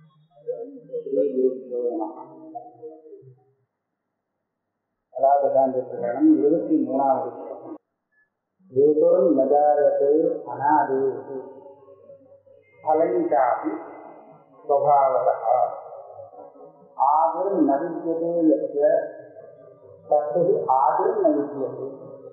அதாவது இருபத்தி மூணாவது ஸ்லோகம் ஏதோர் நதாரத்தை அநாதேஷு फलञ्चापि स्वभावतः आदिर्न विद्यते यस्य तस्य आदिर्न विद्यते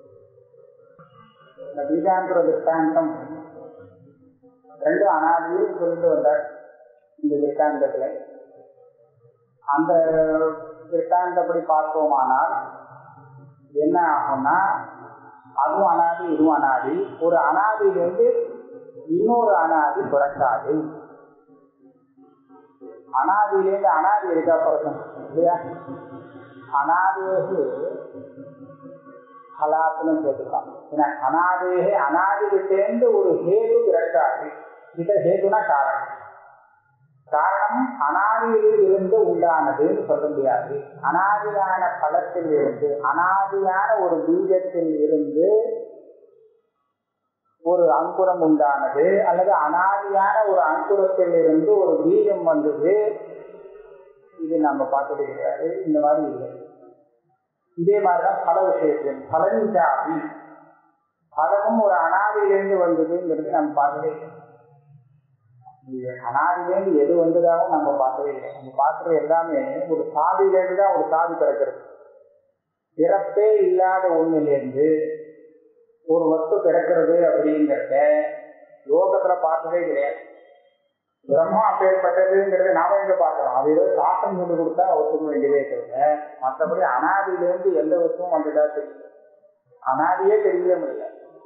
இந்த பீஜாந்திர திருஷ்டாந்தம் ரெண்டு அனாதியும் சொல்லிட்டு வந்தார் இந்த திருஷ்டாந்தத்துல அந்த திருஷ்டாந்தப்படி பார்த்தோமானால் என்ன ஆகும்னா அதுவும் அனாதி இதுவும் அனாதி ஒரு அனாதியிலிருந்து இன்னொரு அனாதி பிறக்காது அனாதியிலேருந்து அனாதி இருக்கா பிறக்கும் இல்லையா அனாதேகு ஹலாத்துன்னு சேர்த்துக்கலாம் ஏன்னா அனாதேகே அனாதி விட்டேந்து ஒரு ஹேது பிறக்காது இத ஹேதுனா காரணம் காரணம் அனாதியில் இருந்து உண்டானதுன்னு சொல்ல முடியாது அனாதியான பலத்தில் இருந்து அனாதியான ஒரு பீஜத்தில் இருந்து ஒரு அங்குரம் உண்டானது அல்லது அனாதியான ஒரு அங்குரத்தில் இருந்து ஒரு பீஜம் வந்தது இது நம்ம பார்த்தது கிடையாது இந்த மாதிரி இல்லை இதே மாதிரிதான் பல விஷயத்திலும் பலஞ்சாபி பலமும் ஒரு அனாதியிலேருந்து வந்ததுங்கிறது நம்ம பார்த்ததே இல்லை அனாதிலேருந்து எது வந்ததாகவும் நம்ம பார்த்ததே இல்லை நம்ம பார்க்கறது எல்லாமே ஒரு சாதியிலேருந்து தான் ஒரு சாதி பிறக்கிறது பிறப்பே இல்லாத ஒண்ணிலேருந்து ஒரு வஸ்து பிறக்கிறது அப்படிங்கிறத யோகத்துல பார்த்ததே கிடையாது பிரம்மம் அப்பேற்பட்டதுங்கிறத நாம எங்க பார்க்கிறோம் அது ஏதோ சாஸ்திரம் சொல்லி கொடுத்தா ஒத்துக்க வேண்டியதே தவிர மற்றபடி அனாதியிலேருந்து எந்த வஸ்துவும் வந்துட்டா தெரியல அனாதியே தெரியவே முடியல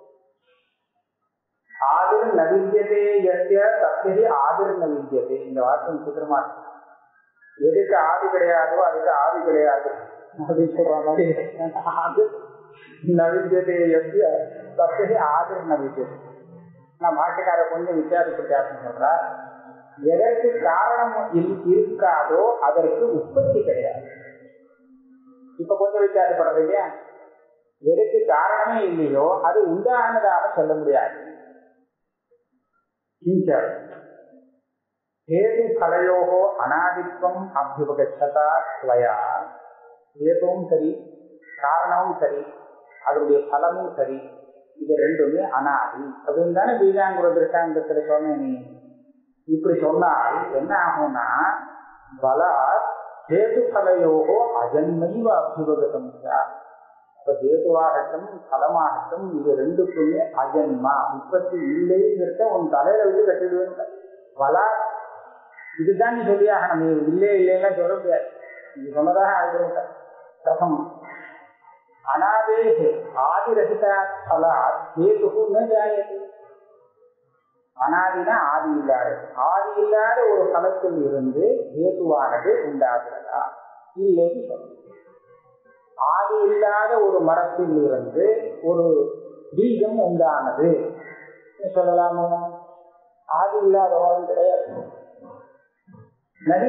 ஆதிர் நவித்தியதே எத்திய தத்திரி ஆதிர் நவித்தியதே இந்த வார்த்தை விசித்திரமா இருக்கு எதுக்கு ஆதி கிடையாதோ அதுக்கு ஆதி கிடையாது அப்படின்னு சொல்ற மாதிரி ஆதி நவித்தியதே எத்திய தத்திரி ஆதிர் நவித்தியதே நான் பாட்டுக்கார கொஞ்சம் வித்தியாசப்பட்டாசம் சொல்றா எதற்கு காரணம் இருக்காதோ அதற்கு உற்பத்தி கிடையாது இப்ப கொஞ்சம் வித்தியாசப்படுறது இல்லையா எதுக்கு காரணமே இல்லையோ அது உண்டானதாக சொல்ல முடியாது ஹேது கலையோகோ அனாதித்வம் அபியுபகச்சதா ஸ்வயா ஹேதுவும் சரி காரணமும் சரி அதனுடைய பலமும் சரி இது ரெண்டுமே அனாதி அப்படின்னு தானே பீஜாங்குர திருஷ்டாந்தத்துல சொன்ன நீ இப்படி சொன்னால் என்ன ஆகும்னா பலா ஹேது கலையோகோ அஜன்மைவ அபியுபகதம் இப்ப ஹேதுவாகட்டும் பலமாகட்டும் இது ரெண்டுக்குமே அஜன்மா உற்பத்தி இல்லைங்கிறத உன் தலையில விட்டு கட்டிடுவேன் பலா இதுதான் நீ சொல்லியாக நீ இல்லே இல்லைன்னா சொல்ல முடியாது நீ சொன்னதாக ஆகிடுவேன் பிரசம் அனாதேகே ஆதிரகிதா பலாத் ஹேது ந ஜாயது அனாதினா ஆதி இல்லாதது ஆதி இல்லாத ஒரு பலத்தில் இருந்து ஹேதுவானது உண்டாகிறதா இல்லைன்னு சொல்லுங்க ஆதி இல்லாத ஒரு மரத்தில் இருந்து ஒரு பீஜம் உண்டானது சொல்லலாமோ ஆதி இல்லாத மரம் கிடையாது நடி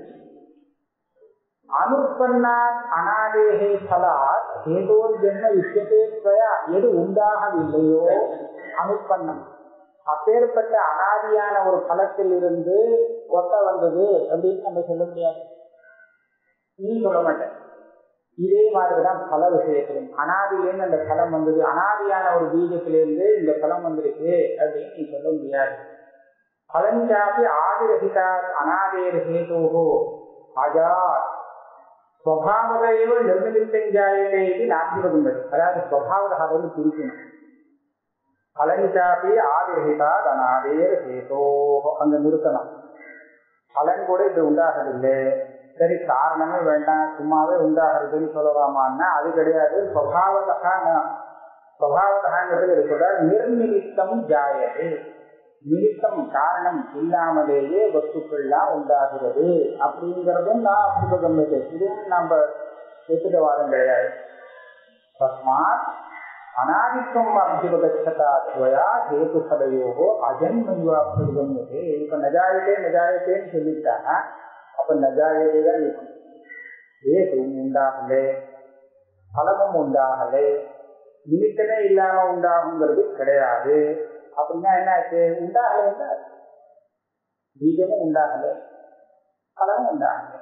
அனுப்பன்னாத் அனாதேகே பலாத் ஏதோ ஜென்ம விஷயத்தே ஸ்வயா எது உண்டாகவில்லையோ அனுப்பன்னம் அப்பேற்பட்ட அனாதியான ஒரு பலத்தில் இருந்து ஒட்ட வந்தது அப்படின்னு நம்ம சொல்ல முடியாது நீ சொல்ல மாட்டேன் இதே மாதிரிதான் பல விஷயத்திலும் அனாதியிலேருந்து அந்த பலம் வந்தது அனாதியான ஒரு பீஜத்திலிருந்து இந்த பலம் வந்திருக்கு அப்படின்னு நீ சொல்ல முடியாது பலஞ்சாப்பி ஆதிரகிதா அனாதேர் ஹேதோகோ அஜா ஸ்வபாவதையோ நிர்ணயித்தஞ்சாயதே இது நாத்திவதுங்கிறது அதாவது ஸ்வபாவதாவது பிரிக்கணும் பலஞ்சாப்பி ஆதிரகிதா அனாதேர் ஹேதோ அங்க நிறுத்தணும் பலன் கூட இது உண்டாகவில்லை சரி காரணமே வேண்டாம் சும்மாவே உண்டாகிறதுன்னு சொல்லலாமான்னா அது கிடையாது சுவாவதா சுவாவதாங்கிறது சொல்ற நிர்நிமித்தம் ஜாயது நிமித்தம் காரணம் இல்லாமலேயே வஸ்துக்கள்லாம் உண்டாகிறது அப்படிங்கிறதும் நான் அப்படி கம்மிட்டு இதுவும் நம்ம ஒத்துக்க வாதம் கிடையாது தஸ்மாத் அனாதித்வம் அபிபகச்சதா துவயா ஹேது சதையோகோ அஜன்மைவாப்திகம்யதே இப்ப நஜாயத்தே நஜாயத்தேன்னு சொல்லிட்டாங்க அப்ப நஜாயதே தான் இருக்கும் ஏதும் உண்டாகலே பலமும் உண்டாகலே நிமித்தமே இல்லாம உண்டாகுங்கிறது கிடையாது அப்படின்னா என்ன ஆச்சு உண்டாகல பீஜமும் உண்டாகல பலமும் உண்டாகுது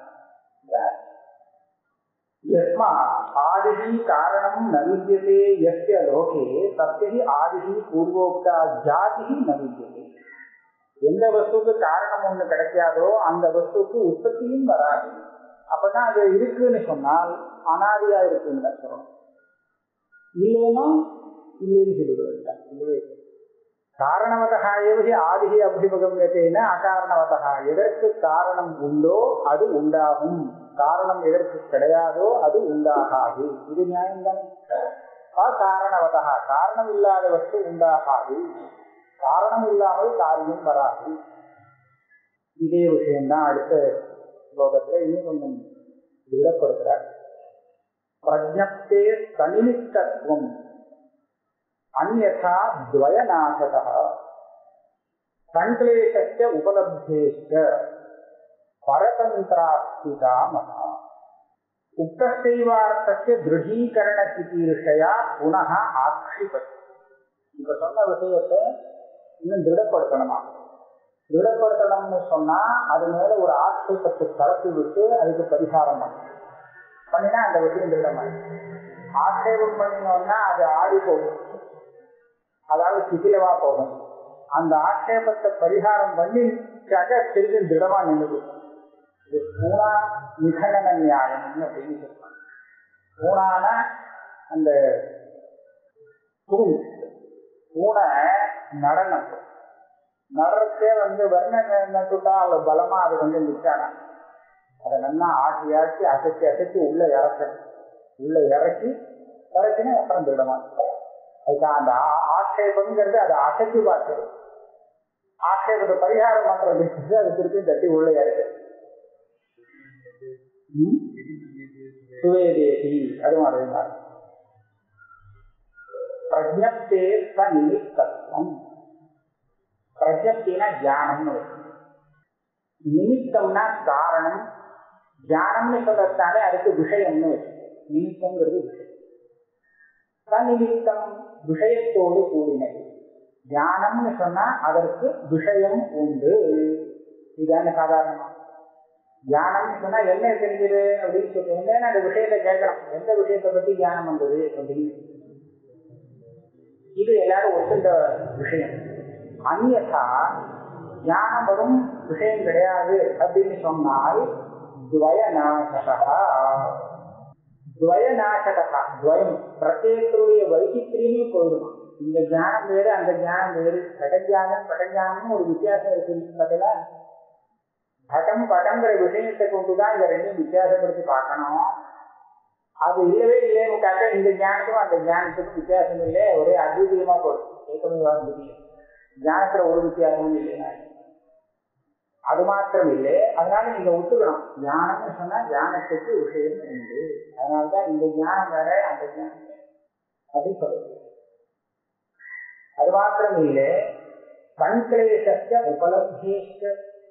யஸ்மா ஆதிஹி காரணம் ந வித்தியதே யஸ்ய லோகே தஸ்ய ஆதிஹி பூர்வோக்தா ஜாதி ந வித்தியதே எந்த வஸ்துக்கு காரணம் ஒண்ணு கிடைக்காதோ அந்த வஸ்துக்கு உற்பத்தியும் வராது அப்பதான் அது இருக்குன்னு சொன்னால் அனாதியா இருக்குன்னு தான் சொல்லணும் இல்லைன்னா இல்லைன்னு சொல்லிவிடுவேன் இல்லவே இல்லை காரணவதா ஏவகி ஆதிகி அபிபகமியத்தேன அகாரணவதா எதற்கு காரணம் உண்டோ அது உண்டாகும் காரணம் எதற்கு கிடையாதோ அது உண்டாகாது இது நியாயம்தானே காரணவதா காரணம் இல்லாத வஸ்து உண்டாகாது காரணம் இல்லாமல் காரியம் வராது இதே விஷயம்தான் அடுத்த ஸ்லோகத்துல இன்னும் கொஞ்சம் விடப்படுகிறார் பிரஜப்தே தனிமித்தத்துவம் அந்யதா துவயநாசத சங்கிலேஷஸ்ய உபலப்தேஷ்ட பரதந்திராஸ்திதா மதா உக்தஸ்தைவார்த்தஸ்ய திருடீகரணசிகீர்ஷயா புனः ஆக்ஷிபத் இப்ப சொன்ன விஷயத்தை இன்னும் திருடப்படுத்தணுமா திருடப்படுத்தணும்னு சொன்னா அது மேல ஒரு ஆட்சேபத்தை கலப்பி விட்டு அதுக்கு பரிகாரம் பண்ணணும் பண்ணினா அந்த விஷயம் திருடமாய் ஆட்சேபம் பண்ணினோம்னா அது ஆடி போகும் அதாவது சிதிலமா போகும் அந்த ஆட்சேபத்தை பரிகாரம் பண்ணிச்சாக்க திரும்பி திடமா நின்றுது இது பூனா நிகழன நியாயம்னு அப்படின்னு சொல்றாங்க பூனான அந்த தூண் பூனை நடனம் நடனத்தே வந்து வர்ணம் நட்டுட்டா அவ்வளவு பலமா அது வந்து நிற்கானா அதை நல்லா ஆட்டி ஆட்டி அசைச்சு அசைச்சு உள்ள இறக்கணும் உள்ள இறக்கி இறக்கினா அப்புறம் திடமா அதுக்கு அந்த ஆட்சேபங்கிறது அதை அசைச்சு பார்க்கிறது ஆட்சேபத்தை பரிகாரம் பண்றது அது திருப்பி தட்டி உள்ள இறக்கு சுவேதேசி அதுவும் அதே மாதிரி பிரஜப்தே நிமித்தம் பிரஜப்தினா தியானம்னு நிமித்தம்னா காரணம் தியானம்னு சொல்றதுனாலே அதுக்கு விஷயம்னு வச்சு நிமித்தம்ங்கிறது விஷயம் சநிமித்தம் விஷயத்தோடு கூடினது தியானம்னு சொன்னா அதற்கு விஷயம் உண்டு இதான சாதாரணமா தியானம்னு சொன்னா என்ன தெரிஞ்சது அப்படின்னு சொல்லி அந்த விஷயத்தை கேட்கணும் எந்த விஷயத்தை பத்தி தியானம் வந்தது அப்படின்னு இது எல்லாரும் ஒத்துண்ட விஷயம் அந்நா ஞானம் வரும் விஷயம் கிடையாது அப்படின்னு சொன்னால் துவயநாசகா துவயநாசகா துவயம் பிரத்யேகருடைய வைச்சித்திரியமே போயிடுமா இந்த ஞானம் வேறு அந்த ஞானம் வேறு கடஞானம் கடஞானம் ஒரு வித்தியாசம் இருக்கு பதில கடம் படங்கிற விஷயத்தை கொண்டுதான் இந்த ரெண்டையும் வித்தியாசப்படுத்தி பார்க்கணும் அது இல்லவே இல்லைன்னு காட்ட இந்த ஞானத்துக்கும் அந்த ஞானத்துக்கும் வித்தியாசம் இல்லை ஒரே அத்விதீயமா போடும் ஏக்கமே முடியும் ஞானத்துல ஒரு வித்தியாசமும் இல்லை அது மாத்திரம் இல்லை அதனால நீங்க ஒத்துக்கணும் ஞானம்னு சொன்னா ஞானத்துக்கு விஷயம் உண்டு அதனாலதான் இந்த ஞானம் வேற அந்த ஞானம் அப்படின்னு சொல்லுது அது மாத்திரம் இல்லை சங்கிலேசத்த உபலப்தேஷ்ட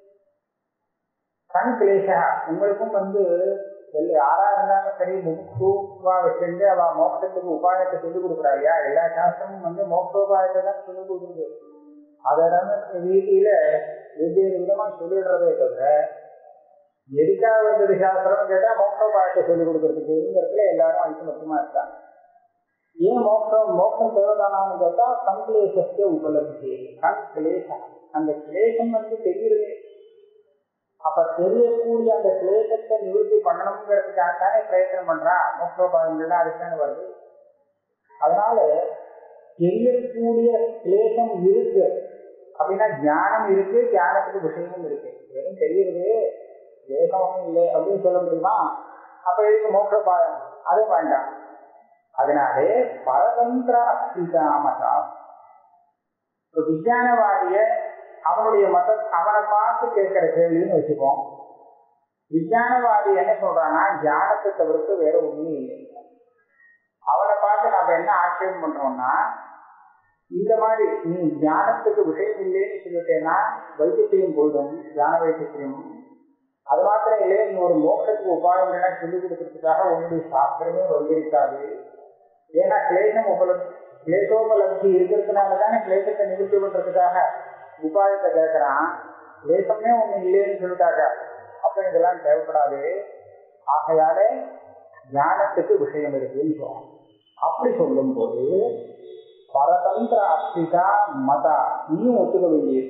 சங்கிலேஷா உங்களுக்கும் வந்து யாரா இருந்தாலும் சரி முக்ஷுவா வச்சிருந்து அவ மோட்சத்துக்கு உபாயத்தை சொல்லிக் கொடுக்குறா இல்லையா எல்லா சாஸ்திரமும் வந்து மோட்சோபாயத்தை தான் சொல்லிக் கொடுக்குறது அதனால வீட்டில வெவ்வேறு விதமா சொல்லிடுறதே தவிர எதுக்காக வந்தது சாஸ்திரம் கேட்டா மோட்சோபாயத்தை சொல்லிக் கொடுக்கறதுக்குங்கிறதுல எல்லாரும் ஐக்கமத்தமா இருக்காங்க ஏன் மோட்சம் மோட்சம் தேவைதானான்னு கேட்டா சங்கிலேசத்தை உபலப்தி சங்கிலேசம் அந்த கிளேசம் வந்து தெரியுறதே அப்ப தெரியக்கூடிய அந்த கிளேசத்தை நிவர்த்தி பண்ணணுங்கிறதுக்காக தானே பிரயத்தனம் பண்றா மோட்சோபாயங்கள்லாம் அதுக்கான வருது அதனால தெரியக்கூடிய கிளேசம் இருக்கு அப்படின்னா ஞானம் இருக்கு தியானத்துக்கு விஷயமும் இருக்கு வெறும் தெரியுது வேகமும் இல்லை அப்படின்னு சொல்ல முடியுமா அப்ப இதுக்கு மோட்சோபாயம் அது வேண்டாம் அதனாலே பரதந்திர அஸ்திதாமதா விஞ்ஞானவாதிய அவனுடைய மத அவனை பார்த்து கேட்கிற கேள்வின்னு வச்சுப்போம் விஞ்ஞானவாதி என்ன சொல்றான்னா தியானத்தை தவிர்த்து வேற ஒண்ணுமே இல்லை அவனை பார்த்து நம்ம என்ன ஆட்சேபம் பண்றோம்னா இந்த மாதிரி நீ தியானத்துக்கு விஷயம் இல்லைன்னு சொல்லிட்டேன்னா வைத்தியம் போயிடும் தியான வைத்தியம் அது மாத்திரம் இல்லையே நீ ஒரு மோட்சத்துக்கு உபாயம் எல்லாம் சொல்லிக் கொடுக்கறதுக்காக உன்னுடைய சாஸ்திரமே வந்திருக்காது ஏன்னா கிளேசம் உபலப்தி கிளேசோபலப்தி இருக்கிறதுனால தானே கிளேசத்தை நிவர்த்தி பண்றதுக்காக உபாயத்தை கேட்கறான் கிளேசமே ஒண்ணு இல்லைன்னு சொல்லிட்டாக்க அப்ப இதெல்லாம் தேவைப்படாது ஆகையாலே ஞானத்துக்கு விஷயம் இருக்குன்னு சொல்றோம் அப்படி சொல்லும் போது பரதந்திர அஸ்திகா மதா நீயும் ஒத்துக்க வேண்டியது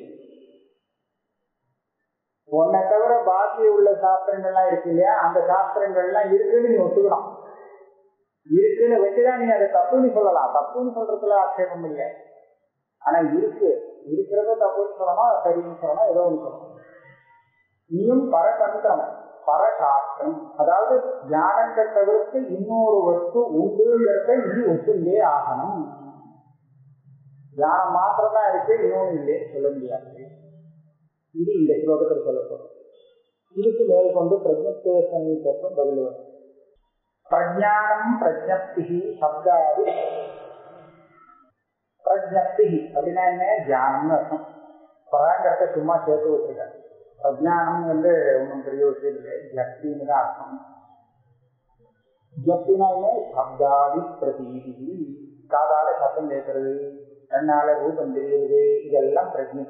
உன்னை தவிர பாக்கி உள்ள சாஸ்திரங்கள்லாம் இருக்கு இல்லையா அந்த சாஸ்திரங்கள்லாம் இருக்குன்னு நீ ஒத்துக்கணும் இருக்குன்னு வச்சுதான் நீ அதை தப்புன்னு சொல்லலாம் தப்புன்னு சொல்றதுல ஆட்சேபம் இல்லை ஆனா இருக்கு இருக்கிறத தப்புன்னு சொல்லணும் சரின்னு சொல்லணும் ஏதோ ஒன்று சொல்லணும் நீயும் பரதந்திரம் பரசாஸ்திரம் அதாவது ஞானத்தை தவிர்த்து இன்னொரு வஸ்து உண்டுங்கிறத நீ ஒத்துண்டே ஆகணும் ஞானம் மாத்திரம் தான் இருக்கு இன்னொன்று இல்லையே சொல்ல முடியாது இது இந்த ஸ்லோகத்தில் சொல்லப்படும் இதுக்கு மேல் கொண்டு பிரஜத்தேசனி தத்துவம் பதில் வரும் பிரஜானம் பிரஜப்தி சப்தாதி பிரஜப்தி அப்படின்னா என்ன தியானம்னு அர்த்தம் பராங்கரத்தை சும்மா சேர்த்து வச்சிருக்காங்க பிரஜானம் வந்து ஒன்றும் பெரிய விஷயம் இல்லை ஜப்தின்னு தான் அர்த்தம் ஜப்தினா என்ன சப்தாதி பிரதீதி காதால சத்தம் கேட்கறது கண்ணால ரூபம் தெரியுது இதெல்லாம் பிரஜை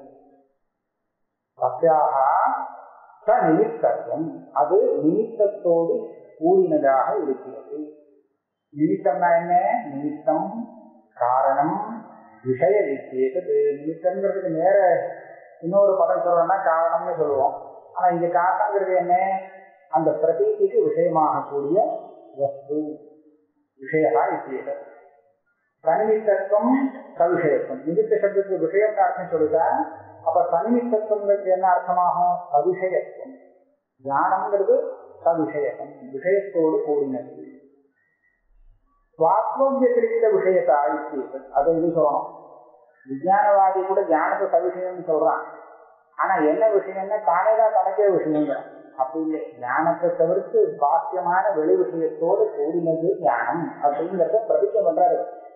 சத்யாக ச நிமித்தத்துவம் அது நிமித்தத்தோடு கூடினதாக இருக்கிறது நிமித்தம்னா என்ன நிமித்தம் காரணம் விஷய வித்தியது நிமித்தம்ங்கிறதுக்கு நேர இன்னொரு படம் சொல்றோம்னா காரணம்னு சொல்லுவோம் ஆனா இங்க காரணங்கிறது என்ன அந்த பிரதீதிக்கு விஷயமாகக்கூடிய வஸ்து விஷயா வித்தியது தனிமித்தத்துவம் சவிஷயத்துவம் நிமித்த சப்தத்துக்கு விஷயம் அர்த்தம் சொல்லிட்டா அப்ப தனிமித்தத்துவங்கிறது என்ன அர்த்தமாகும் சவிஷயத்துவம் ஞானம்ங்கிறது சவிஷயம் விஷயத்தோடு கூடினது சுவாத்மம் வத்திரிகிற விஷயத்தை ஆயிடுச்சு அதை இது சொல்லணும் விஞ்ஞானவாதி கூட ஞானத்தை சவிஷயம்னு சொல்றான் ஆனா என்ன விஷயம்னா தானே தான் தனக்கே விஷயங்க அப்படி இல்லை ஞானத்தை தவிர்த்து பாக்கியமான வெளி விஷயத்தோடு கூடினது ஞானம் அப்படிங்கிறத பிரதிக்கம் பண்றாரு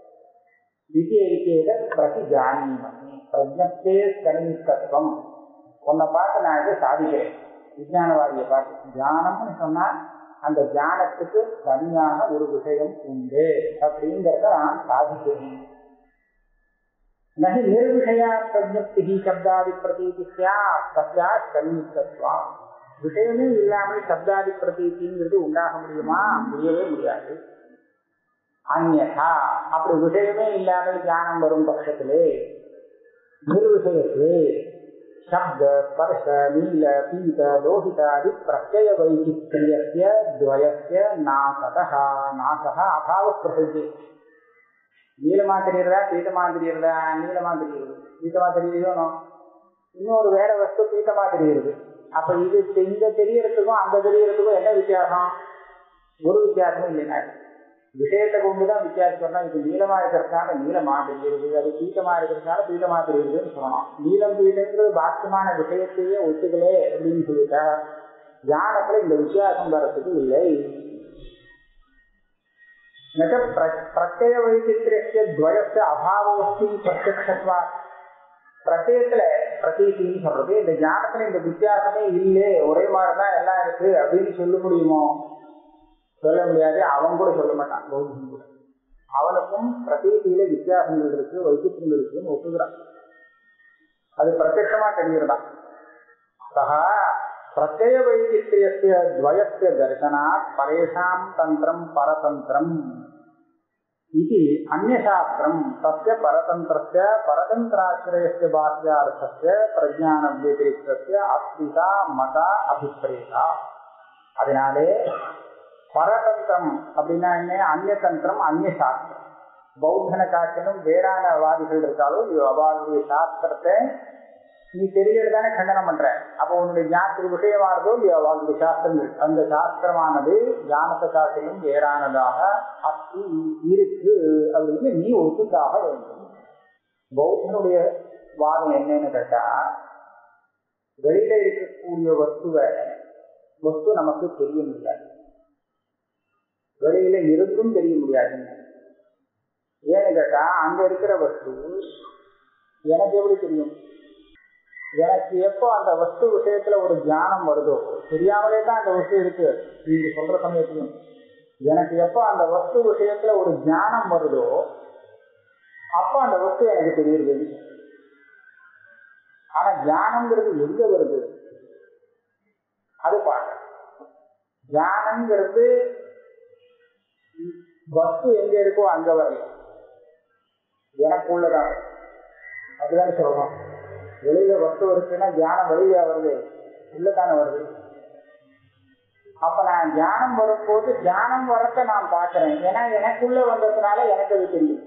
விஜயிக்கேத பிரதி ஜானீமி பிரஜப்தே கணித்தத்துவம் உன்னை பார்த்து நான் இதை சாதிக்கிறேன் விஞ்ஞானவாதியை பார்த்து தியானம்னு சொன்னா அந்த தியானத்துக்கு தனியான ஒரு விஷயம் உண்டு அப்படிங்கிறத நான் சாதிக்கிறேன் நகி நிர்விஷயா பிரஜப்தி சப்தாதி பிரதீதி சத்யா கணித்தத்வா விஷயமே இல்லாமல் சப்தாதி பிரதீதிங்கிறது உண்டாக முடியுமா முடியவே முடியாது அந்நா அப்படி விஷயமே இல்லாமல் தியானம் வரும் பட்சத்திலே நிர்விஷயத்திலே शब्द स्पर्श नील पीत लोहितादि प्रत्यय वैचित्र्यस्य द्वयस्य नाशतः नाशः अभाव प्रसिद्धि நீளமா தெரியுறதா பீட்டமா தெரியுறதா நீளமா தெரியுது பீட்டமா தெரியுதோ இன்னொரு வேற வஸ்து பீட்டமா தெரியுது அப்ப இது இந்த தெரியறதுக்கும் அந்த தெரியறதுக்கும் என்ன வித்தியாசம் ஒரு வித்தியாசமும் இல்லைன்னா விஷயத்தை கொண்டுதான் வித்தியாசம் சொன்னா இது நீளமா இருக்கிறதுனால நீளமா தெரிகிறது அது பீட்டமா இருக்கிறதுனால பீட்டமா தெரியுதுன்னு சொல்லணும் நீளம் பீட்டங்கிறது பாக்கியமான விஷயத்தையே ஒத்துக்கலே அப்படின்னு சொல்லிட்டா ஞானத்துல இந்த வித்தியாசம் வர்றதுக்கு இல்லை பிரத்யய வைச்சித்திரஸ்ய துவயத்த அபாவோஸ்தி பிரத்யக்ஷத்வா பிரத்யத்துல பிரதீதின்னு சொல்றது இந்த ஞானத்துல இந்த வித்தியாசமே இல்லை ஒரே மாதிரிதான் எல்லாம் இருக்கு அப்படின்னு சொல்ல முடியுமோ சொல்ல முடியாது அவன் கூட சொல்ல மாட்டான் பௌத்தன் கூட அவனுக்கும் பிரதீதியில வித்தியாசங்கள் இருக்கு வைச்சித்திரங்கள் இருக்குன்னு ஒப்புகிறான் அது பிரத்யமா தெரிகிறதா சகா பிரத்யய வைச்சித்திரியஸ்ய துவயஸ்ய தர்சனாத் பரேஷாம் தந்திரம் பரதந்திரம் இது அந்நியசாஸ்திரம் தஸ்ய பரதந்திரஸ்ய பரதந்திராசிரயஸ்ய பாஷ்யார்த்தஸ்ய பிரஜான வியதிரிக்தஸ்ய அஸ்திதா மதா அபிப்பிரேதா அதனாலே பரதந்திரம் அப்படின்னா என்ன அந்நிய தந்திரம் அந்நிய சாஸ்திரம் பௌத்தனை காட்டிலும் வேறான வாதிகள் இருக்காலும் அவளுடைய சாஸ்திரத்தை நீ தெரியறதானே கண்டனம் பண்ற அப்போ உன்னுடைய ஞானத்துக்கு விஷயமானதோ இல்லையோ அவளுடைய சாஸ்திரங்கள் அந்த சாஸ்திரமானது ஞானத்தை காட்டிலும் வேறானதாக அத்தி இருக்கு அப்படின்னு நீ ஒத்துக்காக வேண்டும் பௌத்தனுடைய வாதம் என்னன்னு கேட்டா வெளியில இருக்கக்கூடிய வஸ்துவை வஸ்து நமக்கு தெரிய முடியாது வெளியில இருந்தும் தெரிய முடியாது ஏன்னு கேட்டா அங்க இருக்கிற வஸ்து எனக்கு எப்படி தெரியும் எனக்கு எப்போ அந்த வஸ்து விஷயத்துல ஒரு தியானம் வருதோ தெரியாமலே தான் அந்த வஸ்து இருக்கு நீங்க சொல்ற சமயத்திலும் எனக்கு எப்போ அந்த வஸ்து விஷயத்துல ஒரு தியானம் வருதோ அப்போ அந்த வஸ்து எனக்கு தெரியுது ஆனா தியானம்ங்கிறது எங்க வருது அது பார்க்கணும் தியானங்கிறது வஸ்து எங்க இருக்கோ அங்க வரையும் எனக்குள்ளதான் அப்படிதான் சொல்லணும் வெளியில வஸ்து இருக்குன்னா தியானம் வெளியில வருது உள்ளதானே வருது அப்ப நான் தியானம் வரும்போது தியானம் வரத்த நான் பார்க்கிறேன் ஏன்னா எனக்குள்ள வந்ததுனால எனக்கு அது தெரியும்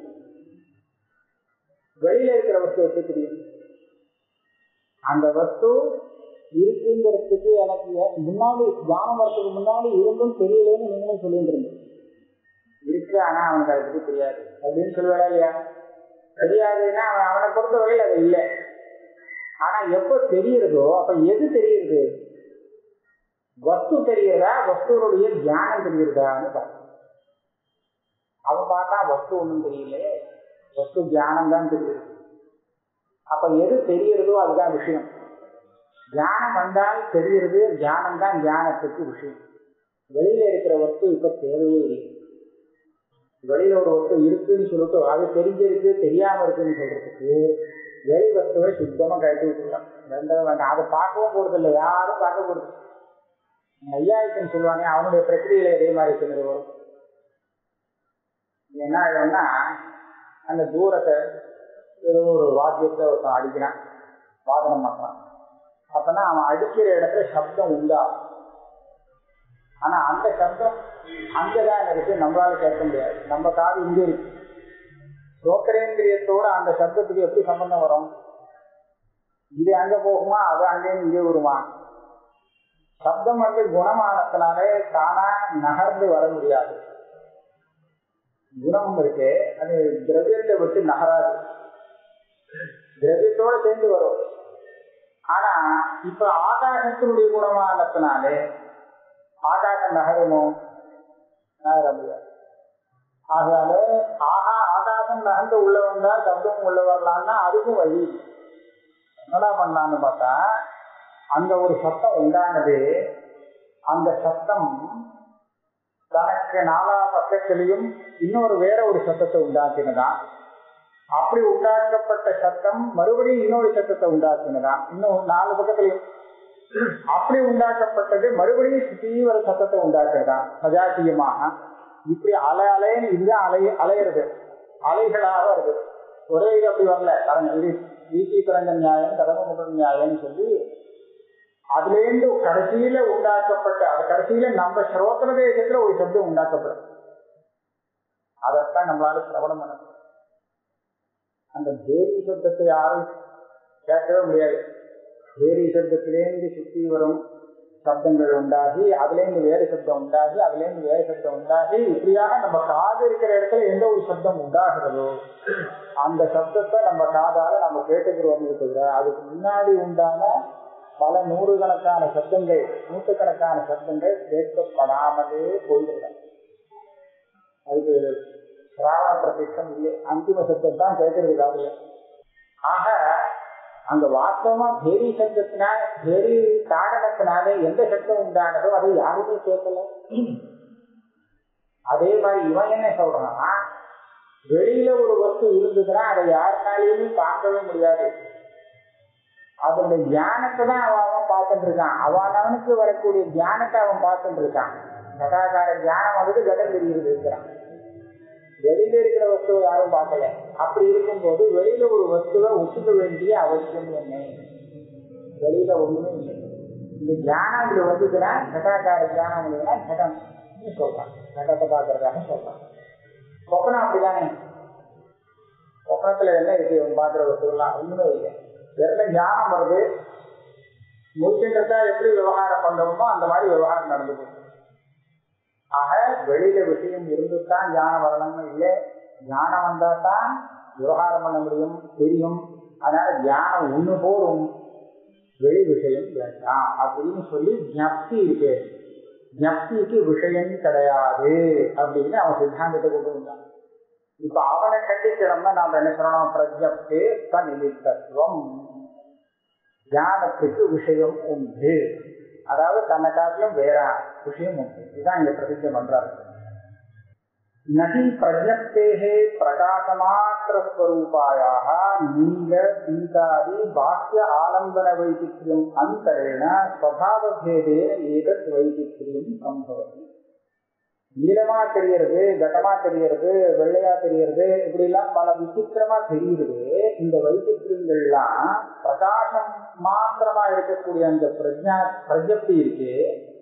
வெளியில இருக்கிற வஸ்து எப்படி தெரியும் அந்த வஸ்து இருக்குங்கிறதுக்கு எனக்கு முன்னாடி தியானம் வரத்துக்கு முன்னாடி இருந்தும் தெரியலன்னு நீங்களும் சொல்லிட்டு இருந்தீங்க இருக்கு ஆனா அவனுக்கு அதை பத்தி தெரியாது அப்படின்னு சொல்லுவாடா இல்லையா தெரியாதுன்னா அவன் அவனை பொறுத்தவரையில் அது இல்லை ஆனா எப்ப தெரியுறதோ அப்ப எது தெரியுது வஸ்து தெரியுறதா வஸ்துவனுடைய தியானம் தெரியுறதான்னு பார்க்கணும் அவன் பார்த்தா வஸ்து ஒன்றும் தெரியல வஸ்து தியானம் தான் தெரியுது அப்ப எது தெரியுறதோ அதுதான் விஷயம் தியானம் வந்தால் தெரியுறது தியானம் தான் தியானத்துக்கு விஷயம் வெளியில இருக்கிற வஸ்து இப்ப தேவையே இல்லை வெளியில ஒரு வஸ்து இருக்குன்னு சொல்லிட்டு அது தெரிஞ்சிருக்கு தெரியாம இருக்குன்னு சொல்றதுக்கு வெளி வஸ்துவை சுத்தமா கழட்டி விட்டுருலாம் ரெண்டும் வேண்டாம் அதை பார்க்கவும் போறது இல்லை யாரும் பார்க்க போறது ஐயாயிரத்துன்னு சொல்லுவாங்க அவனுடைய பிரக்கிரியில இதே மாதிரி இருக்கிறது வரும் என்ன ஆகும்னா அந்த தூரத்தை ஏதோ ஒரு வாத்தியத்தை ஒருத்தன் அடிக்கிறான் வாதனம் பண்றான் அப்பனா அவன் அடிக்கிற இடத்துல சப்தம் உண்டா ஆனா அந்த சப்தம் அங்கதான் இருக்கு நம்மளால கேட்க முடியாது நம்ம காது இங்கே இருக்கு சோக்கரேந்திரியத்தோட அந்த சப்தத்துக்கு எப்படி சம்பந்தம் வரும் இது அங்க போகுமா அது அங்கே இங்கே வருமா சப்தம் வந்து குணமானத்தினாலே தானா நகர்ந்து வர முடியாது குணம் இருக்கு அது திரவியத்தை விட்டு நகராது திரவியத்தோட சேர்ந்து வரும் ஆனா இப்ப ஆகாசத்தினுடைய குணமானத்தினாலே ஆகாசம் நகருமோ நகர முடியாது ஆகையால ஆகா ஆகாசம் நகர்ந்து உள்ள வந்தா சப்தம் உள்ள வரலாம்னா அதுக்கும் வழி என்னடா பண்ணலான்னு பார்த்தா அந்த ஒரு சத்தம் உண்டானது அந்த சத்தம் தனக்கு நாலா பக்கத்திலையும் இன்னொரு வேற ஒரு சத்தத்தை உண்டாக்கினதான் அப்படி உண்டாக்கப்பட்ட சத்தம் மறுபடியும் இன்னொரு சத்தத்தை உண்டாக்கினதான் இன்னும் நாலு பக்கத்திலையும் அப்படி உண்டாக்கப்பட்டது மறுபடியும் தீவிர சத்தத்தை உண்டாக்குறதான் சஜாத்தியமாக இப்படி அலை அலைன்னு இதுதான் அலை அலையிறது அலைகளாக வருது ஒரே இது அப்படி வரல பாருங்க இது வீசி பிறந்த நியாயம் கடமை முதல் நியாயம்னு சொல்லி அதுலேருந்து கடைசியில உண்டாக்கப்பட்ட அது கடைசியில நம்ம ஸ்ரோத்திர தேசத்துல ஒரு சப்தம் உண்டாக்கப்படும் அதைத்தான் நம்மளால சிரவணம் பண்ண அந்த தேவி சப்தத்தை யாரும் கேட்கவே முடியாது தேவி சப்தத்திலேருந்து சுத்தி வரும் சப்தங்கள் உண்டாகி அதுலேருந்து வேறு சப்தம் உண்டாகி அதுலேருந்து வேறு சப்தம் உண்டாகி இப்படியாக நம்ம காது இருக்கிற இடத்துல எந்த ஒரு சப்தம் உண்டாகிறதோ அந்த சப்தத்தை நம்ம காதால நம்ம கேட்டுக்கிறோம் இருக்கிற அதுக்கு முன்னாடி உண்டான பல நூறுக்கணக்கான சப்தங்கள் நூற்றுக்கணக்கான சப்தங்கள் கேட்கப்படாமலே போய்விடும் அதுக்கு சிராவண பிரத்யட்சம் இல்லை அந்திம சப்தம் தான் கேட்கறது காதுல ஆக அங்க வாஸ்தவமா பேரி சப்தத்தினால பேரி தாடனத்தினாலே எந்த சப்தம் உண்டானதோ அதை யாருமே கேட்கல அதே மாதிரி இவன் என்ன சொல்றான் வெளியில ஒரு வஸ்து இருந்ததுன்னா அதை யாருனாலையுமே பார்க்கவே முடியாது அதனுடைய தியானத்தை தான் அவன் அவன் பார்த்துட்டு இருக்கான் அவன் அவனுக்கு வரக்கூடிய தியானத்தை அவன் பார்த்துட்டு இருக்கான் கதாகார தியானம் வந்துட்டு கடம் தெரியுது இருக்கிறான் வெளியில இருக்கிற வஸ்துவை யாரும் பார்க்கல அப்படி இருக்கும்போது வெளியில ஒரு வஸ்துவை ஒத்துக்க வேண்டிய அவசியம் என்ன வெளியில ஒண்ணுமே இல்லை இந்த தியானம் இப்படி வந்ததுன்னா கட்டாக்கார தியானம் இல்லைன்னா கடம் சொல்றான் கடத்தை பார்க்கறதாக சொல்றான் சொப்பனம் அப்படிதானே சொப்பனத்துல என்ன இருக்கு அவன் பார்க்கிற வஸ்துலாம் ஒண்ணுமே இல்லை வெறும் ஞானம் வருது முடிச்சுட்டா எப்படி விவகாரம் பண்றோமோ அந்த மாதிரி விவகாரம் நடந்து போகும் ஆக வெளியில விஷயம் இருந்துதான் ஞானம் வரணும்னு இல்லை ஞானம் வந்தா தான் விவகாரம் பண்ண முடியும் தெரியும் அதனால தியானம் ஒண்ணு போதும் வெளி விஷயம் வேண்டாம் அப்படின்னு சொல்லி ஜப்தி இருக்கு ஜப்திக்கு விஷயம் கிடையாது அப்படின்னு அவன் சித்தாந்தத்தை கொண்டு வந்தான் இப்ப அவனை கண்டிக்கணும்னா நாம என்ன சொல்லணும் பிரஜப்தே தனிமித்தத்துவம் தியானத்துக்கு விஷயம் உண்டு அதாவது தன்னை காட்டிலும் வேற விஷயம் உண்டு இதுதான் இங்க பிரதிஜை பண்றாரு நகி பிரஜப்தேகே பிரகாசமாத் மாத்திரஸ்வரூபாயாக நீல பீதாதி பாக்கிய ஆலம்பன வைச்சித்யம் அந்தரேண ஸ்வபாவபேதேன ஏதத் வைச்சித்யம் சம்பவதி நீளமா தெரியறது கட்டமா தெரியறது வெள்ளையா தெரியறது இப்படி எல்லாம் பல விசித்திரமா தெரியுது இந்த வைச்சித்திரியங்கள்லாம் பிரகாசம் மாத்திரமா இருக்கக்கூடிய அந்த பிரஜா பிரஜப்தி இருக்கு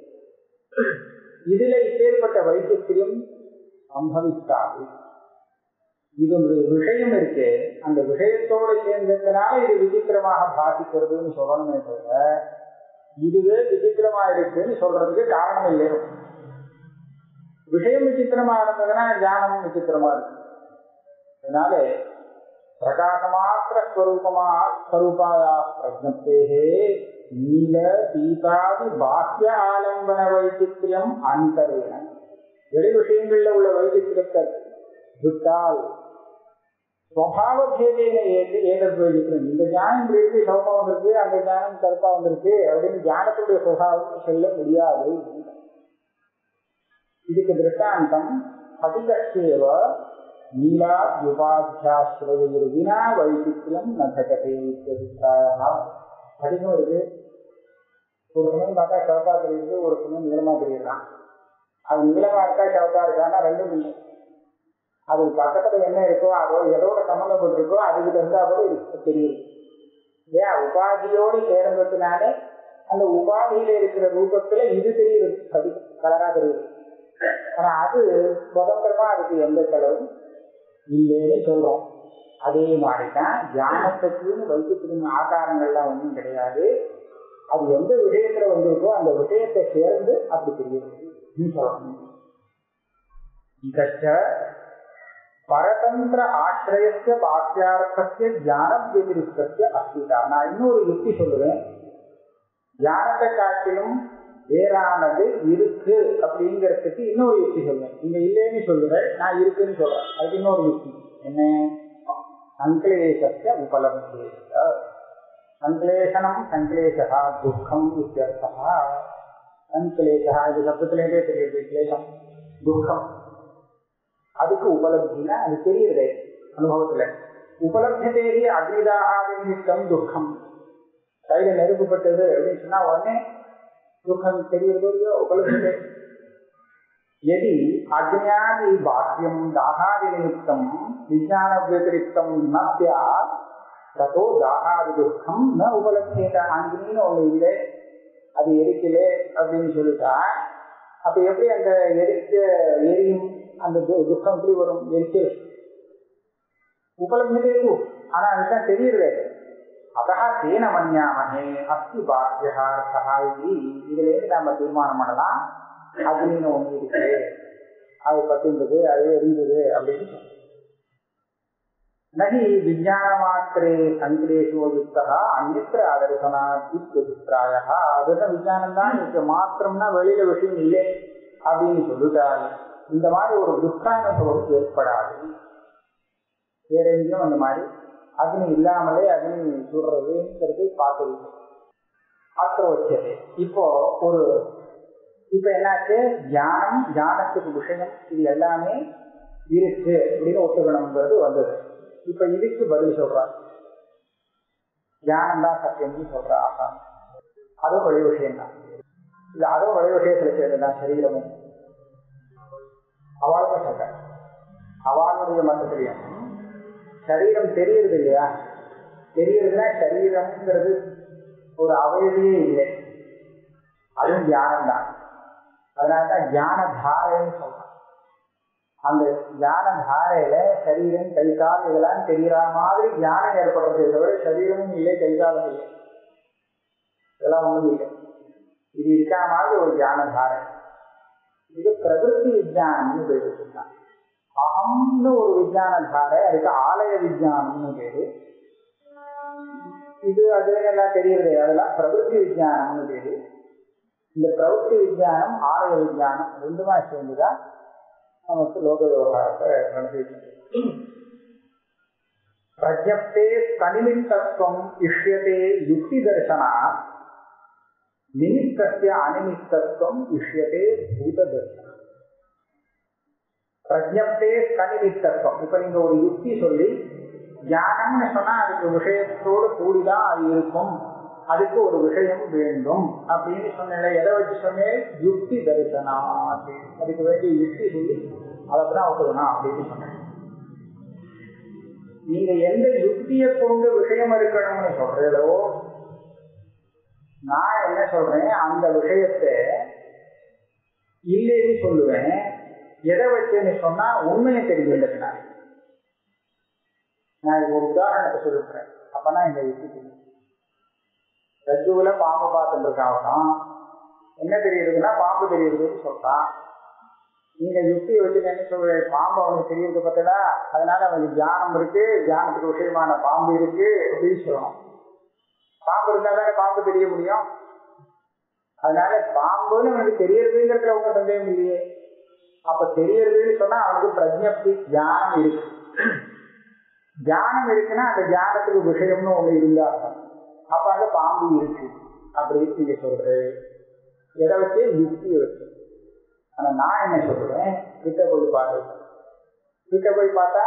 இதுல இப்பேற்பட்ட வைச்சித்திரியம் சம்பவிக்காது இதனுடைய விஷயம் இருக்கு அந்த விஷயத்தோடு சேர்ந்ததுனால இது விசித்திரமாக பாதிக்கிறதுன்னு சொல்லணுமே தவிர இதுவே விசித்திரமா இருக்குன்னு சொல்றதுக்கு காரணம் இல்லை விஷயம் விசித்திரமா இருந்ததுன்னா ஞானமும் விசித்திரமா இருக்கு அதனால பிரகாசமாத்திர ஸ்வரூபமா ஸ்வரூபாயா பிரஜப்தேகே நீல பீதாதி பாக்கிய ஆலம்பன வைச்சித்திரியம் அந்தரேன வெளி விஷயங்கள்ல உள்ள வைச்சித்திரத்தை விட்டால் சுவாவ பேதேன ஏது ஏதத் வைச்சித்திரம் இந்த ஞானம் இப்படி இருக்கு சோமா வந்திருக்கு அந்த ஞானம் கருப்பா வந்திருக்கு அப்படின்னு ஞானத்துடைய சுவாவம் சொல்ல முடியாது இதுக்கு திருஷ்டாந்தம் பதிகேவ நீலாத்யுபாத்தியாசிரயர் வினா வைச்சித்திரம் நகட்டே அதிகம் இருக்கு ஒரு சமயம் பார்த்தா சிவப்பா தெரியுது ஒரு சமயம் நீளமா தெரியலாம் அது நீளமா இருக்கா சிவப்பா இருக்கான்னா ரெண்டும் இல்லை அது பக்கத்துல என்ன இருக்கோ அதோ எதோட சம்மந்தப்பட்டிருக்கோ அதுக்கு தகுந்தா கூட தெரியும் ஏன் உபாதியோடு சேர்ந்ததுனாலே அந்த உபாதியில இருக்கிற ரூபத்துல இது தெரியுது அது கலரா தெரியுது ஆனா அது சுதந்திரமா அதுக்கு எந்த செலவும் இல்லைன்னு சொல்றோம் அதே மாதிரிதான் தியானத்துக்குன்னு வைத்திருக்கிற ஆகாரங்கள்லாம் ஒன்றும் கிடையாது அது எந்த விஷயத்துல வந்திருக்கோ அந்த விஷயத்தை சேர்ந்து அப்படி தெரியுது சொல்லணும் இதற்ற பரதந்திர ஆசிரியத்த வாக்கியார்த்தத்திய தியான வதிரிஷ்டத்திய அஸ்திதா நான் இன்னொரு யுக்தி சொல்லுவேன் தியானத்தை காட்டிலும் வேறானது இருக்கு அப்படிங்கிறதுக்கு இன்னொரு யுக்தி சொல்லுவேன் நீங்க இல்லைன்னு சொல்லுவேன் நான் இருக்குன்னு சொல்றேன் அதுக்கு இன்னொரு யுக்தி என்ன சங்கிலேசத்திய உபலப்தி சங்கிலேஷனம் சங்கிலேஷா துக்கம் இத்தியர்த்தா சங்கிலேஷா இது சப்தத்திலேயே தெரியுது கிளேசம் துக்கம் அதுக்கு உபலப்தினா அது தெரியுது அனுபவத்துல உபலப்தேகி அக்னிதாகாத நிமித்தம் துக்கம் கையில நெருப்புப்பட்டது அப்படின்னு சொன்னா உடனே துக்கம் தெரியுறதோ இல்லையோ உபலப்தே यदि अज्ञादि वाक्यम दाहादि निमित्तम विज्ञान व्यतिरिक्तम न स्यात् ततो दाहादि दुःखம் न உபலப்தியத அங்கின்னு ஒண்ணு இல்லை அது எரிக்கல அப்படின்னு சொல்லிட்டா அப்ப எப்படி அந்த எரிக்க எரியும் அந்த துக்கம் எப்படி வரும் எரிச்சல் உபலப்தி ஆனா அதுதான் தெரியுது அதா தேன மன்யாமகே அஸ்தி பாக்கியா இது இதுல இருந்து நம்ம தீர்மானம் பண்ணலாம் அக்னின்னு ஒண்ணு இருக்கு அது பத்தின்றது அது எரிந்தது அப்படின்னு நகி விஜயான மாத்திரே சங்கிலேஷோ யுக்தா அந்நித்திர ஆதர்சனாத் இத்தியபிப்பிராய அதுதான் விஜயானம் தான் இருக்கு மாத்திரம்னா வெளியில விஷயம் இல்லை அப்படின்னு சொல்லிட்டாரு இந்த மாதிரி ஒரு துஷ்டானுபவம் ஏற்படாது வேற எங்கேயும் அந்த மாதிரி அக்னி இல்லாமலே அக்னி சுடுறதுங்கிறது பார்த்தது ஆத்திரவச்சது இப்போ ஒரு இப்ப என்னாச்சு தியானம் தியானத்துக்கு விஷயம் இது எல்லாமே இருக்கு அப்படின்னு ஒத்துக்கணுங்கிறது வந்தது இப்ப இதுக்கு பதில் சொல்றான் தியானம் தான் சத்தியம்னு சொல்ற ஆசான் அதுவும் வழி விஷயம் தான் இல்ல அதுவும் வழி விஷயத்துல சேர்ந்துதான் சரீரமும் அவளுக்கு சொல்ற அவளுடைய மதத்திலையும் சரீரம் தெரியறது இல்லையா தெரியறதுன்னா சரீரம்ங்கிறது ஒரு அவயவியே இல்லை அதுவும் தியானம் தான் அதனாலதான் தியான தாரைன்னு சொல்றான் அந்த தியான தாரையில சரீரம் கை கால் இதெல்லாம் தெரியற மாதிரி தியானம் ஏற்படுறதே தவிர சரீரமும் இல்லை கை காலம் இல்லை இதெல்லாம் ஒண்ணும் இல்லை இது இருக்கா மாதிரி ஒரு தியான தாரை இது பிரகிருதி விஜயானம்னு பேரு சொன்னான் அகம்னு ஒரு விஜயான தாரை அதுக்கு ஆலய விஜயானம்னு பேரு இது அது எல்லாம் தெரியறது அதெல்லாம் பிரகிருதி விஜயானம்னு பேரு இந்த பிரவൃத்தி விஜயானம் ஆலய விஜயானம் ரெண்டுமா சேர்ந்துதான் நமக்கு லோக விவகாரத்தை நடத்திட்டு பிரஜப்தே தனிமித்தத்துவம் இஷ்யதே யுக்தி தர்சனா நிமித்தத்திய அனிமித்தத்துவம் இஷ்யதே பூத தர்சனம் பிரஜப்தே தனிமித்தத்துவம் இப்ப நீங்க ஒரு யுக்தி சொல்லி ஞானம்னு சொன்னா அதுக்கு விஷயத்தோடு கூடிதான் அது இருக்கும் அதுக்கு ஒரு விஷயம் வேண்டும் அப்படின்னு சொன்னேன் எதை வச்சு சொன்னேன் யுக்தி தரிசனா அப்படின்னு அதுக்கு வேண்டிய யுக்தி சொல்லி அதை தான் ஒத்துக்கணும் அப்படின்னு சொன்னேன் நீங்க எந்த யுக்தியை கொண்டு விஷயம் இருக்கணும்னு சொல்றீங்களோ நான் என்ன சொல்றேன் அந்த விஷயத்தை இல்லைன்னு சொல்லுவேன் எதை வச்சுன்னு சொன்னா உண்மையை தெரிஞ்சுக்கிறதுனால நான் இது ஒரு உதாரணத்தை சொல்லிருக்கிறேன் அப்பனா இந்த யுக்தி தெரியும் ரஜுவுல பாம்பு பார்த்துட்டு இருக்கான் என்ன தெரியுதுன்னா பாம்பு தெரியுதுன்னு சொல்றான் நீங்க யுக்தியை வச்சு என்ன சொல்ற பாம்பு அவனுக்கு தெரியுது பார்த்தா அதனால அவனுக்கு தியானம் இருக்கு தியானத்துக்கு விஷயமான பாம்பு இருக்கு அப்படின்னு சொல்லணும் பாம்பு இருந்தா தானே பாம்பு தெரிய முடியும் அதனால பாம்புன்னு அவனுக்கு தெரியறதுங்கிறதுல உங்க சந்தேகம் இல்லையே அப்ப தெரியறதுன்னு சொன்னா அவனுக்கு பிரஜப்தி தியானம் இருக்கு தியானம் இருக்குன்னா அந்த தியானத்துக்கு விஷயம்னு ஒண்ணு இருந்தா அப்ப அங்க பாம்பு இருக்கு அப்படின்னு நீங்க சொல்றது எதை வச்சு யுக்தியை வச்சு ஆனா நான் என்ன சொல்றேன் கிட்ட போய் பாரு கிட்ட போய் பார்த்தா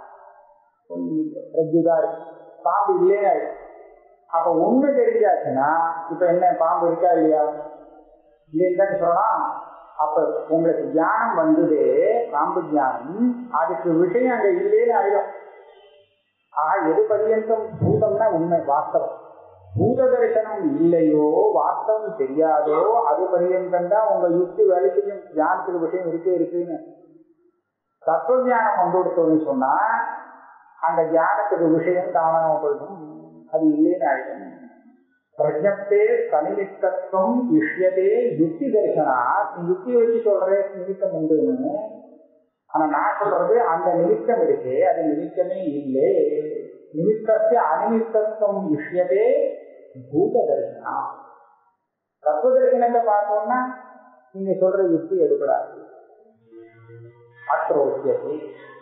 ரஜுதா இருக்கு பாம்பு இல்லையா இருக்கு அப்ப உண்மை தெரிஞ்சாச்சுன்னா இப்ப என்ன பாம்பு இருக்கா இல்லையா இல்லைன்னு சொல்லலாம் அப்ப உங்களுக்கு தியானம் வந்தது பாம்பு தியானம் அதுக்கு விஷயம் அங்க இல்லைன்னு ஆயிடும் ஆஹ் எது பரியந்தம் பூதம்னா உண்மை வாஸ்தவம் பூத தரிசனம் இல்லையோ வாஸ்தவம் தெரியாதோ அது பரியந்தம் தான் உங்க யுக்தி வேலை செய்யும் தியானத்துக்கு விஷயம் இருக்கே இருக்குன்னு தத்துவ தியானம் கொண்டு கொடுத்தோம்னு சொன்னா அந்த தியானத்துக்கு விஷயம் தானாக போயிடும் அது இல்லைன்னு ஆயிடும் பிரஜப்தே தனிமித்தத்துவம் இஷ்யதே யுக்தி தரிசனா நீ யுக்தி வச்சு சொல்ற நிமித்தம் உண்டுன்னு ஆனா நான் சொல்றது அந்த நிமித்தம் இருக்கு அது நிமித்தமே இல்லை நிமித்தத்தை அனிமித்தத்துவம் இஷ்யதே பூத தரிசனா தத்துவ தரிசனத்தை பார்த்தோம்னா நீங்க சொல்ற யுக்தி எடுக்கூடாது அத்ரோசியத்தை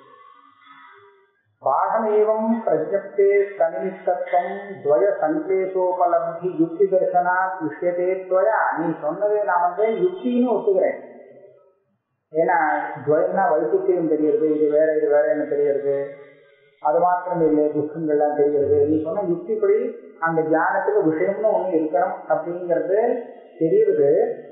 பாகமேவம் பிரஜப்தே தனிமித்தத்துவம் துவய சங்கேஷோபலப்தி யுக்தி தரிசனா விஷயத்தே துவயா நீ சொன்னதை நான் வந்து யுக்தின்னு ஒத்துக்கிறேன் ஏன்னா துவயம்னா வைத்தியம் தெரியுது இது வேற இது வேற என்ன தெரியுது அது மாத்திரம் இல்லை துக்கங்கள்லாம் தெரியுது நீ சொன்ன யுக்திப்படி அந்த தியானத்துக்கு விஷயம்னு ஒண்ணு இருக்கணும் அப்படிங்கிறது தெரியுது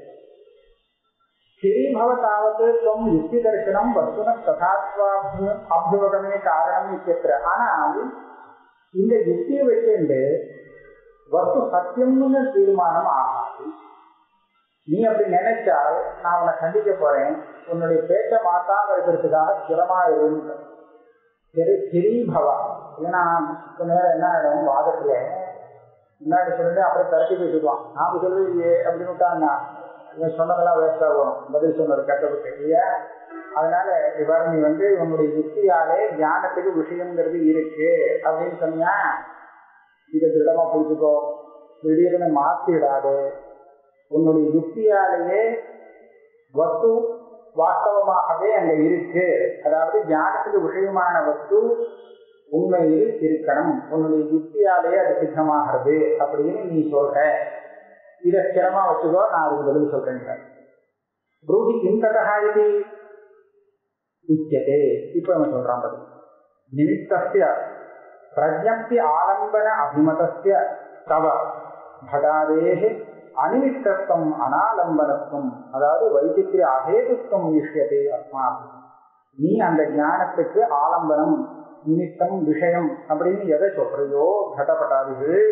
ஸ்ரீபவ தாவத்து துவம் யுக்தி தரிசனம் வஸ்துன ததாத்வாபு அபியோகமே காரணம் இத்தியத்திர ஆனால் இந்த யுக்தியை வச்சுட்டு வஸ்து சத்தியம்னு தீர்மானம் ஆகாது நீ அப்படி நினைச்சால் நான் உன்னை கண்டிக்க போறேன் உன்னுடைய பேச்சை மாத்தாம இருக்கிறதுக்காக ஸ்திரமா இருந்து சரி ஸ்ரீபவா ஏன்னா கொஞ்ச நேரம் என்ன ஆயிடும் வாதத்துல முன்னாடி சொல்லிட்டு அப்படியே திரட்டி பேசிடுவான் நாம சொல்றது அப்படின்னு விட்டான்னா இவன் சொன்னதெல்லாம் வேஸ்டா போகும் பதில் சொன்னது கட்டப்பட்டு இல்லையா அதனால இவ்வாறு நீ வந்து உன்னுடைய யுக்தியாலே ஞானத்துக்கு விஷயங்கிறது இருக்கு அப்படின்னு சொன்னியா இதை திருடமா புரிஞ்சுக்கோ திடீர்னு மாத்திடாது உன்னுடைய யுக்தியாலேயே வஸ்து வாஸ்தவமாகவே அங்க இருக்கு அதாவது ஞானத்துக்கு விஷயமான வஸ்து உண்மையில் இருக்கணும் உன்னுடைய யுக்தியாலேயே அது சித்தமாகிறது அப்படின்னு நீ சொல்ற இதை ஸ்திரமா வச்சுக்கோ நான் அதுக்கு பதில் சொல்றேன் ப்ரூஹி கிங்கதா இது உச்சதே இப்ப அவன் சொல்றான் பதில் நிமித்தஸ்ய பிரஜப்தி ஆலம்பன அபிமதஸ்ய தவ பகாதேஹே அனிமித்தத்துவம் அனாலம்பனத்துவம் அதாவது வைத்திய அகேதுத்துவம் இஷ்யதே அஸ்மா நீ அந்த ஞானத்துக்கு ஆலம்பனம் நிமித்தம் விஷயம் அப்படின்னு எதை சொல்றியோ கடப்படாதீர்கள்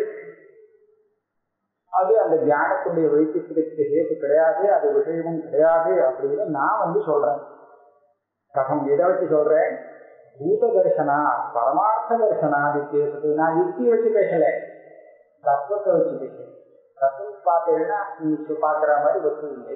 அது அந்த ஞானத்துடைய வைத்தியத்திற்கு ஹேத்து கிடையாது அது விஷயமும் கிடையாது அப்படின்னு நான் வந்து சொல்றேன் ககம் எதை வச்சு சொல்றேன் பூத தரிசனா பரமார்த்த தரிசனாதி கேட்டது நான் யுக்தி வச்சு பேசல தத்துவத்தை வச்சு பேசுறேன் தத்துவம் பார்த்தீங்கன்னா நீ பாக்குற மாதிரி வஸ்து இல்லை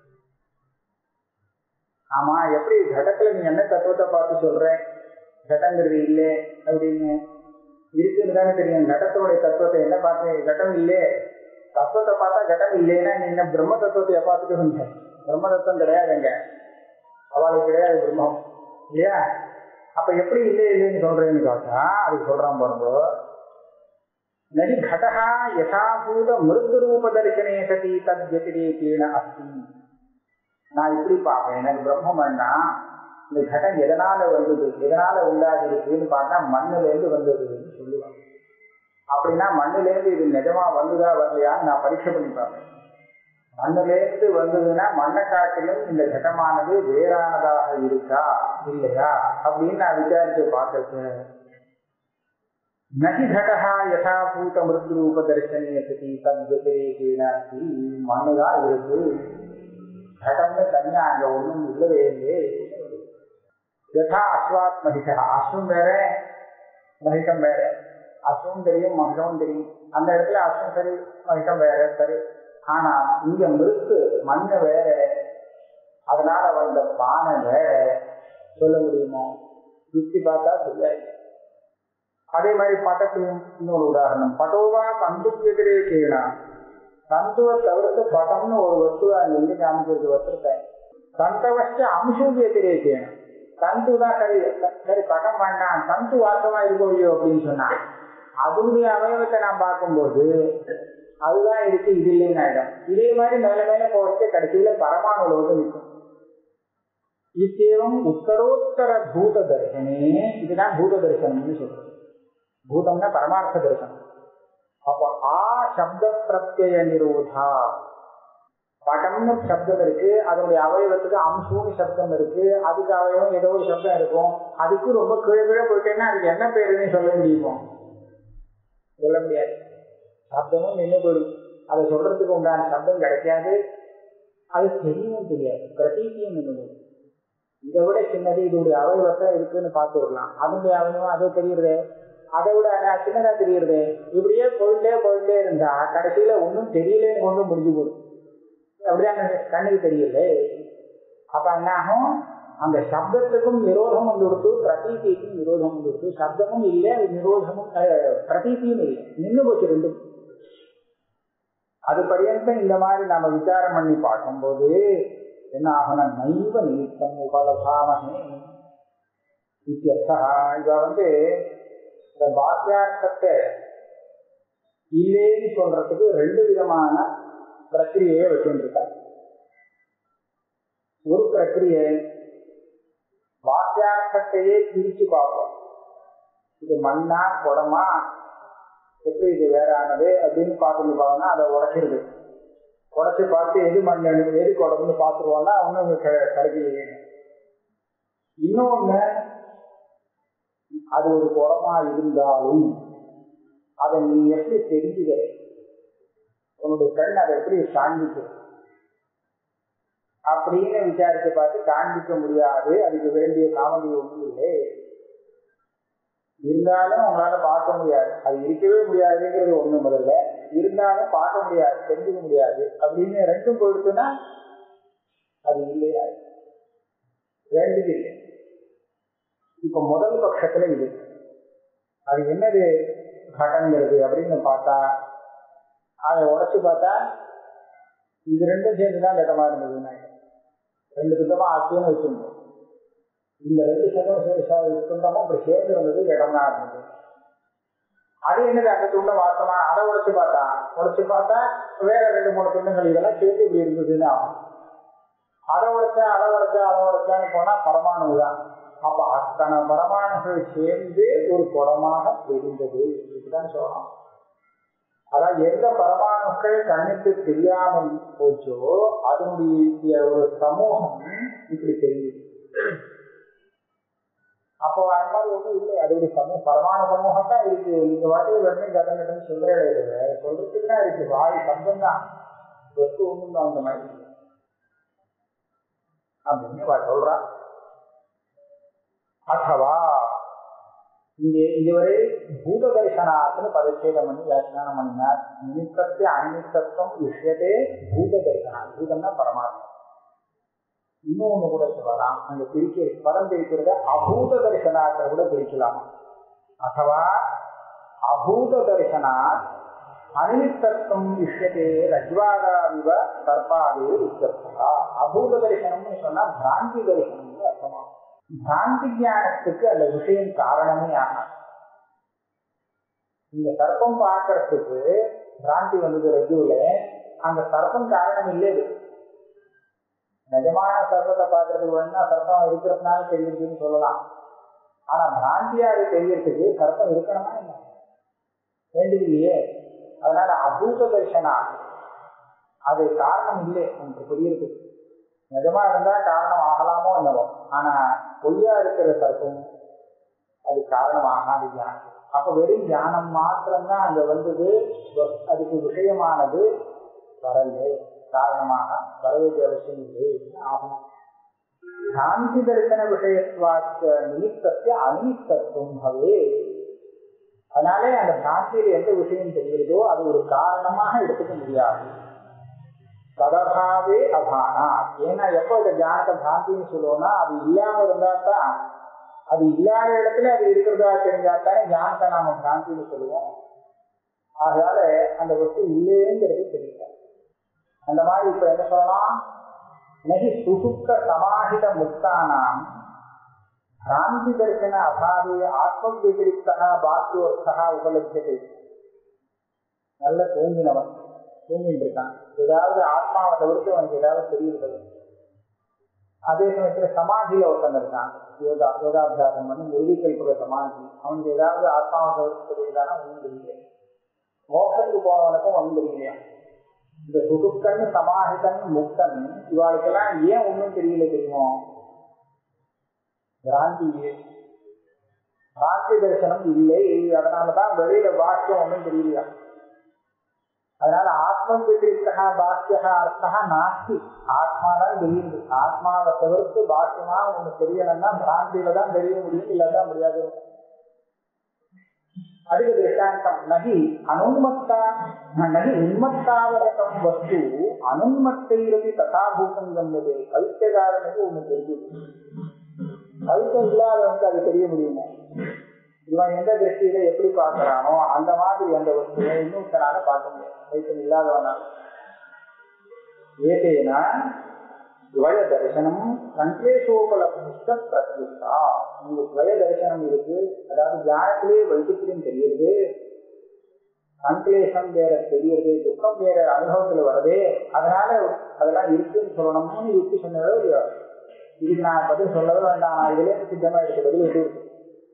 ஆமா எப்படி கடத்துல நீ என்ன தத்துவத்தை பார்த்து சொல்ற கடங்கிறது இல்லை அப்படின்னு இருக்குன்னு தானே தெரியும் கடத்தோடைய தத்துவத்தை என்ன பார்த்து கட்டம் இல்லை தத்துவத்தை பார்த்தா கட்டம் இல்லைன்னா நீ என்ன பிரம்ம தத்துவத்தை பார்த்துட்டு வந்த பிரம்ம தத்துவம் கிடையாதுங்க அவளுக்கு கிடையாது பிரம்மம் இல்லையா அப்ப எப்படி இல்லை இல்லைன்னு சொல்றேன்னு பார்த்தா அது சொல்றான் பாருங்க நகி கடகா யசாபூத மிருது ரூப தரிசனே சதி தத் வத்திரேகேன அஸ்தி நான் இப்படி பார்ப்பேன் எனக்கு பிரம்மம் வேண்டாம் இந்த கடம் எதனால வந்தது எதனால உண்டாகி இருக்குன்னு பார்த்தா மண்ணுல இருந்து வந்ததுன்னு சொல்லுவாங்க அப்படின்னா மண்ணுல இருந்து இது நிஜமா வந்துதா வரலையான்னு நான் பரீட்சை பண்ணி பார்ப்பேன் மண்ணுல இருந்து வந்ததுன்னா மண்ணை காட்டிலும் இந்த கடமானது வேறானதாக இருக்கா இல்லையா அப்படின்னு நான் விசாரிச்சு பார்த்திருக்கேன் நகி கடகா யதாபூத மிருத்து ரூப தரிசனே சதி தத் வதிரேகேன அஸ்தி மண்ணுதான் இருக்கு கடம்னு தனியா அங்க ஒண்ணும் இல்லவே இல்லையே யதா அஸ்வாத் மகிஷா அஸ்வம் வேற மகிஷம் வேற அஸ்வம் தெரியும் மகிஷமும் தெரியும் அந்த இடத்துல அஸ்வம் சரி மகிஷம் வேற சரி ஆனா இங்க மிருத்து மண்ணு வேற அதனால வந்த பானை வேற சொல்ல முடியுமோ யுக்தி பார்த்தா தெரியாது அதே மாதிரி பட்டத்தையும் இன்னொரு உதாரணம் பட்டோவா தந்து எதிரேக்கேனா தந்துவை தவிர்த்து பட்டம்னு ஒரு வஸ்துவை அங்க இருந்து காமிக்கிறது வச்சிருக்கேன் தந்தவச்ச அம்சம் எதிரேக்கேனா தந்து தான் சரி சரி படம் வேண்டாம் தந்து வாசமா இருக்கோ இல்லையோ அப்படின்னு சொன்னான் அதனுடைய அவயவத்தை நான் பார்க்கும்போது அதுதான் இருக்கு இது இல்லைன்னு ஆயிடும் இதே மாதிரி மேல மேல போறதுக்கு கடைசியில பரமாணுல வந்து நிற்கும் இத்தேவம் உத்தரோத்தர பூத தரிசனே இதுதான் பூத தரிசனம்னு சொல்றது பூதம்னா பரமார்த்த தரிசனம் அப்போ ஆ சப்த பிரத்யய நிரோதா படம்னு சப்தம் இருக்கு அதனுடைய அவயவத்துக்கு அம்சம்னு சப்தம் இருக்கு அதுக்கு அவயவம் ஏதோ ஒரு சப்தம் இருக்கும் அதுக்கு ரொம்ப கீழே கீழே போயிட்டேன்னா அதுக்கு என்ன பேருன்னு சொல்ல முடியுமோ சொல்ல முடியாது சப்தமும் நின்று போயிடும் அதை சொல்றதுக்கு உண்டான சப்தம் கிடைக்காது அது தெரியவும் தெரியாது பிரதீத்தியும் நின்று போயிடும் இதை விட சின்னது இதோடைய அவயவத்தை இருக்குன்னு பார்த்து விடலாம் அதனுடைய அவயவம் அது தெரியுறது அதை விட சின்னதா தெரியுறது இப்படியே போயிட்டே போயிட்டே இருந்தா கடைசியில ஒன்றும் தெரியலன்னு ஒன்றும் முடிஞ்சு போடும் அப்படிதான் கண்ணுக்கு தெரியல அப்ப என்ன ஆகும் அந்த சப்தத்துக்கும் விரோதம் வந்து கொடுத்து பிரதீதிக்கும் விரோதம் வந்து கொடுத்து சப்தமும் இல்லை நிரோதமும் பிரதீதியும் இல்லை நின்று போச்சு ரெண்டும் அது பரியந்தம் இந்த மாதிரி நம்ம விசாரம் பண்ணி பார்க்கும்போது என்ன ஆகணும் நைவ நிமித்தம் உபலபாமகே இத்தியர்த்தா இவ வந்து இந்த பாக்கியார்த்தத்தை இல்லைன்னு சொல்றதுக்கு ரெண்டு விதமான பிரக்கிரியையை வச்சுருக்காங்க ஒரு பிரக்கிரியை வாக்கியார்த்தத்தையே பிரிச்சு பார்ப்போம் இது மண்ணா குடமா எப்படி இது வேற ஆனது அப்படின்னு பார்த்துட்டு பார்த்தோம்னா அதை உடைச்சிருது உடச்சி பார்த்து எது மண் எது குடம்னு பார்த்துருவோம்னா ஒன்றும் கிடைக்கலையே இன்னொன்னு அது ஒரு குடமா இருந்தாலும் அதை நீ எப்படி தெரிஞ்சுக்கிற உன்னுடைய கண் அதை எப்படி காண்பிக்கும் அப்படின்னு விசாரிச்சு பார்த்து காண்பிக்க முடியாது அதுக்கு வேண்டிய காமெடி ஒன்றும் இல்லை இருந்தாலும் உங்களால பார்க்க முடியாது அது இருக்கவே முடியாதுங்கிறது ஒண்ணு முதல்ல இருந்தாலும் பார்க்க முடியாது தெரிஞ்சுக்க முடியாது அப்படின்னு ரெண்டும் போயிடுச்சுன்னா அது இல்லையா வேண்டியது இல்லை இப்ப முதல் பட்சத்துல இது அது என்னது கடங்கிறது அப்படின்னு பார்த்தா அதை உடைச்சு பார்த்தா இது ரெண்டும் சேர்ந்துதான் கட்டமா இருந்ததுன்னா ரெண்டு சுத்தமா ஆச்சுன்னு வச்சிருந்தோம் இந்த ரெண்டு சதம் துண்டமும் அப்படி சேர்ந்து இருந்தது இடமா இருந்தது அது என்னது அந்த துண்டம் வார்த்தமா அதை உடைச்சு பார்த்தா உடைச்சு பார்த்தா வேற ரெண்டு மூணு துண்டங்கள் இதெல்லாம் சேர்த்து இப்படி இருந்ததுன்னு ஆகும் அதை உடைச்சா அதை உடைச்சா அதை உடைச்சான்னு போனா பரமாணு தான் அப்ப அத்தனை பரமாணுகள் சேர்ந்து ஒரு குடமாக தெரிந்தது இதுதான் சொல்லலாம் அதான் எந்த பரமாணுக்கள் கண்ணுக்கு தெரியாமல் போச்சோ அதனுடைய ஒரு சமூகம் இப்படி தெரியுது அப்போ அந்த மாதிரி ஒன்றும் இல்லை அதோடைய சமூகம் பரமாண சமூகம் தான் இருக்கு நீங்க வாட்டி உடனே கடன் கடன் சொல்றே சொல்றதுக்கு தான் இருக்கு வாய் சம்பம் தான் வஸ்து ஒன்றும் தான் அந்த மாதிரி அப்படின்னு சொல்றா அத்தவா இங்கே இதுவரை பூத தரிசனாத்துன்னு பரிச்சேதம் பண்ணி வியாக்கியானம் பண்ணினார் நிமித்தத்தை அனிமித்தத்துவம் விஷயத்தே பூத தரிசனா பூதம்னா பரமாத்மா இன்னொன்னு கூட சொல்லலாம் அங்க பிரிக்க பதம் பிரிக்கிறத அபூத தரிசனாத்தை கூட பிரிக்கலாம் அத்தவா அபூத தரிசனா அனிமித்தத்துவம் விஷயத்தே ரஜ்வாகாவிவ சர்பாதே உத்தர்த்தா அபூத தரிசனம்னு சொன்னா பிராந்தி தரிசனம்னு அர்த்தமாகும் பிராந்தி ஞானத்துக்கு அந்த விஷயம் காரணமே ஆகும் இந்த சர்ப்பம் பார்க்கறதுக்கு பிராந்தி வந்தது ரஜுல அந்த சர்ப்பம் காரணம் இல்லை நிஜமான சர்ப்பத்தை பார்க்கறதுக்கு வேணும்னா சர்ப்பம் இருக்கிறதுனால தெரியுதுன்னு சொல்லலாம் ஆனா பிராந்தியா அது தெரியறதுக்கு சர்ப்பம் இருக்கணுமா என்ன வேண்டியதுலையே அதனால அபூத தர்ஷனா அது காரணம் இல்லை நமக்கு புரியுறதுக்கு நிஜமா இருந்தா காரணம் ஆகலாமோ என்னவோ ஆனா பொய்யா இருக்கிற சர்ப்பம் அது காரணம் ஆகாது ஞானம் அப்ப வெறும் ஞானம் மாத்திரம்தான் அங்க வந்தது அதுக்கு விஷயமானது வரல காரணமாக வர வேண்டிய அவசியம் இல்லை ஆகும் சாந்தி தரிசன விஷயத்துவாக்க நிமித்தத்தை அனிமித்தத்துவம் பவே அதனாலே அந்த பிராந்தியில் எந்த விஷயம் தெரிகிறதோ அது ஒரு காரணமாக எடுத்துக்க முடியாது ததபாவே அபானா ஏன்னா எப்போ இந்த ஞானத்தை பிராந்தின்னு சொல்லுவோம்னா அது இல்லாம இருந்தா தான் அது இல்லாத இடத்துல அது இருக்கிறதா தெரிஞ்சா தானே ஞானத்தை நாம பிராந்தின்னு சொல்லுவோம் அதனால அந்த வஸ்து இல்லைங்கிறது தெரியல அந்த மாதிரி இப்ப என்ன சொல்லலாம் நகி சுசுப்த சமாஹித முக்தானாம் கிராந்தி தரிசன அபாவே ஆத்ம விபரீத்தா பாக்கியோர்த்தா உபலபியதை நல்ல தூங்கினவன் தூங்கிட்டு இருக்கான் ஏதாவது ஆத்மாவை தவிர்த்து அவனுக்கு ஏதாவது தெரியுறது அதே சமயத்துல சமாதியில ஒருத்தன் இருக்கான் யோகா யோகாபியாசம் பண்ணி நிரூபிக்கல்புற சமாதி அவனுக்கு ஏதாவது ஆத்மாவை தவிர்த்து தெரியுதானா ஒன்றும் தெரியல மோட்சத்துக்கு போனவனுக்கும் ஒன்றும் தெரியலையா இந்த சுகுக்கன் சமாஹிதன் முக்தன் இவாளுக்கெல்லாம் ஏன் ஒன்றும் தெரியல தெரியுமோ பிராந்தி பிராந்தி தரிசனம் இல்லை அதனாலதான் வெளியில வாக்கியம் ஒன்றும் தெரியலையா அதனால ஆத்ம விதிரித்தா பாக்கியா அர்த்தா நாஸ்தி ஆத்மா தான் தெரியுது ஆத்மாவை தவிர்த்து பாக்கியமா ஒண்ணு தெரியலன்னா பிராந்தியில தான் தெரிய முடியும் இல்லதான் முடியாது அதுக்கு திருஷ்டாந்தம் நகி அனுன்மத்தா நகி உன்மத்தாவரகம் வஸ்து அனுன்மத்தையிரதி ததாபூதம் கண்டது கவித்தகாரனுக்கு ஒண்ணு தெரியுது கவித்தம் இல்லாதவனுக்கு அது தெரிய முடியுமோ இவன் எந்த திருஷ்டியில எப்படி பார்க்கறானோ அந்த மாதிரி அந்த வஸ்துவை இன்னொருத்தனால பார்க்க முடியாது கவித்தம் இல்லாதவனால ஏதேனா துவய தரிசனம் சங்கேஷோபலபிஷ்ட பிரதிஷ்டா உங்களுக்கு துவய தரிசனம் இருக்கு அதாவது தியானத்திலே வைத்தியம் தெரியுது சங்கேஷம் வேற தெரியுது துக்கம் வேற அனுபவத்துல வருது அதனால அதெல்லாம் இருக்குன்னு சொல்லணும்னு யுக்தி சொன்னதோ இல்லையோ இதுக்கு நான் பதில் சொல்லவே வேண்டாம் நான் இதுல சித்தமா எடுத்த பதில் எப்படி இருக்கு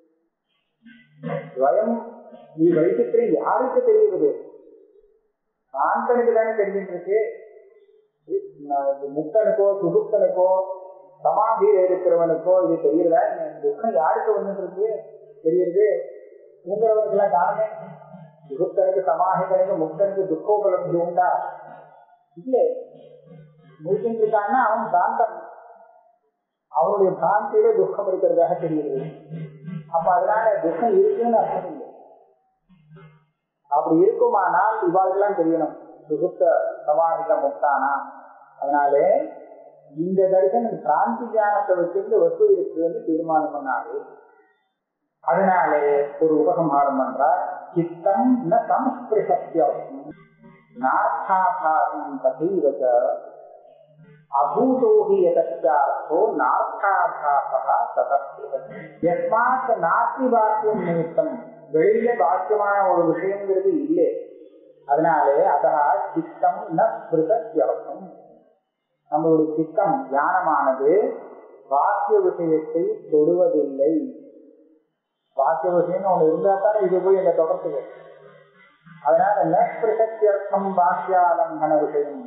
துவயம் நீ வைத்தியம் யாருக்கு தெரியுது சாந்தனுக்கு தானே தெரிஞ்சுட்டு இருக்கு முக்தனுக்கோ சுகுப்தனுக்கோ சமாதியில இருக்கிறவனுக்கோ இது தெரியல துக்கம் யாருக்கு வந்துட்டு இருக்கு தெரியுது தூங்குறவனுக்கு காரணமே சுகுப்தனுக்கு சமாஹிதனுக்கு முக்தனுக்கு துக்கோபலப்தி உண்டா இல்லை முடிச்சுட்டு இருக்கான்னா அவன் சாந்தன் அவனுடைய பிராந்தியில துக்கம் இருக்கிறதாக தெரியுது அப்ப அதனால துக்கம் இருக்குன்னு அர்த்தம் இல்லை அப்படி இருக்குமானால் இவாளுக்கெல்லாம் தெரியணும் சுகுப்த சமாஹித முக்தானா அதனாலே இந்த தரிசனம் கிராந்தி தியானத்தை வச்சிருந்து வசு இருக்குன்னு தீர்மானம் பண்ணாரு அதனாலே ஒரு உபசம்ஹாரம் பண்றார் சித்தம் ந சம்ஸ்பிருஷத்தியம் நார்த்தாபாசம் ததீவச்ச அபூதோ ஹி யதச்சார்த்தோ நார்த்தாபாசா ததஸ்பிருஷ யஸ்மாத் நாஸ்தி வாக்கியம் நிமித்தம் வெளியில வாக்கியமான ஒரு விஷயங்கிறது இல்லை அதனாலே அதா சித்தம் ந ஸ்பிருதத்தியவசம் நம்மளுடைய சித்தம் ஞானமானது வாக்கிய விஷயத்தை தொடுவதில்லை வாக்கிய விஷயம் ஒண்ணு இருந்தா தானே இது போய் எங்க தொடர்புகள் அதனால நஸ்பிருஷத்தியர்த்தம் வாக்கியாலம்பன விஷயம்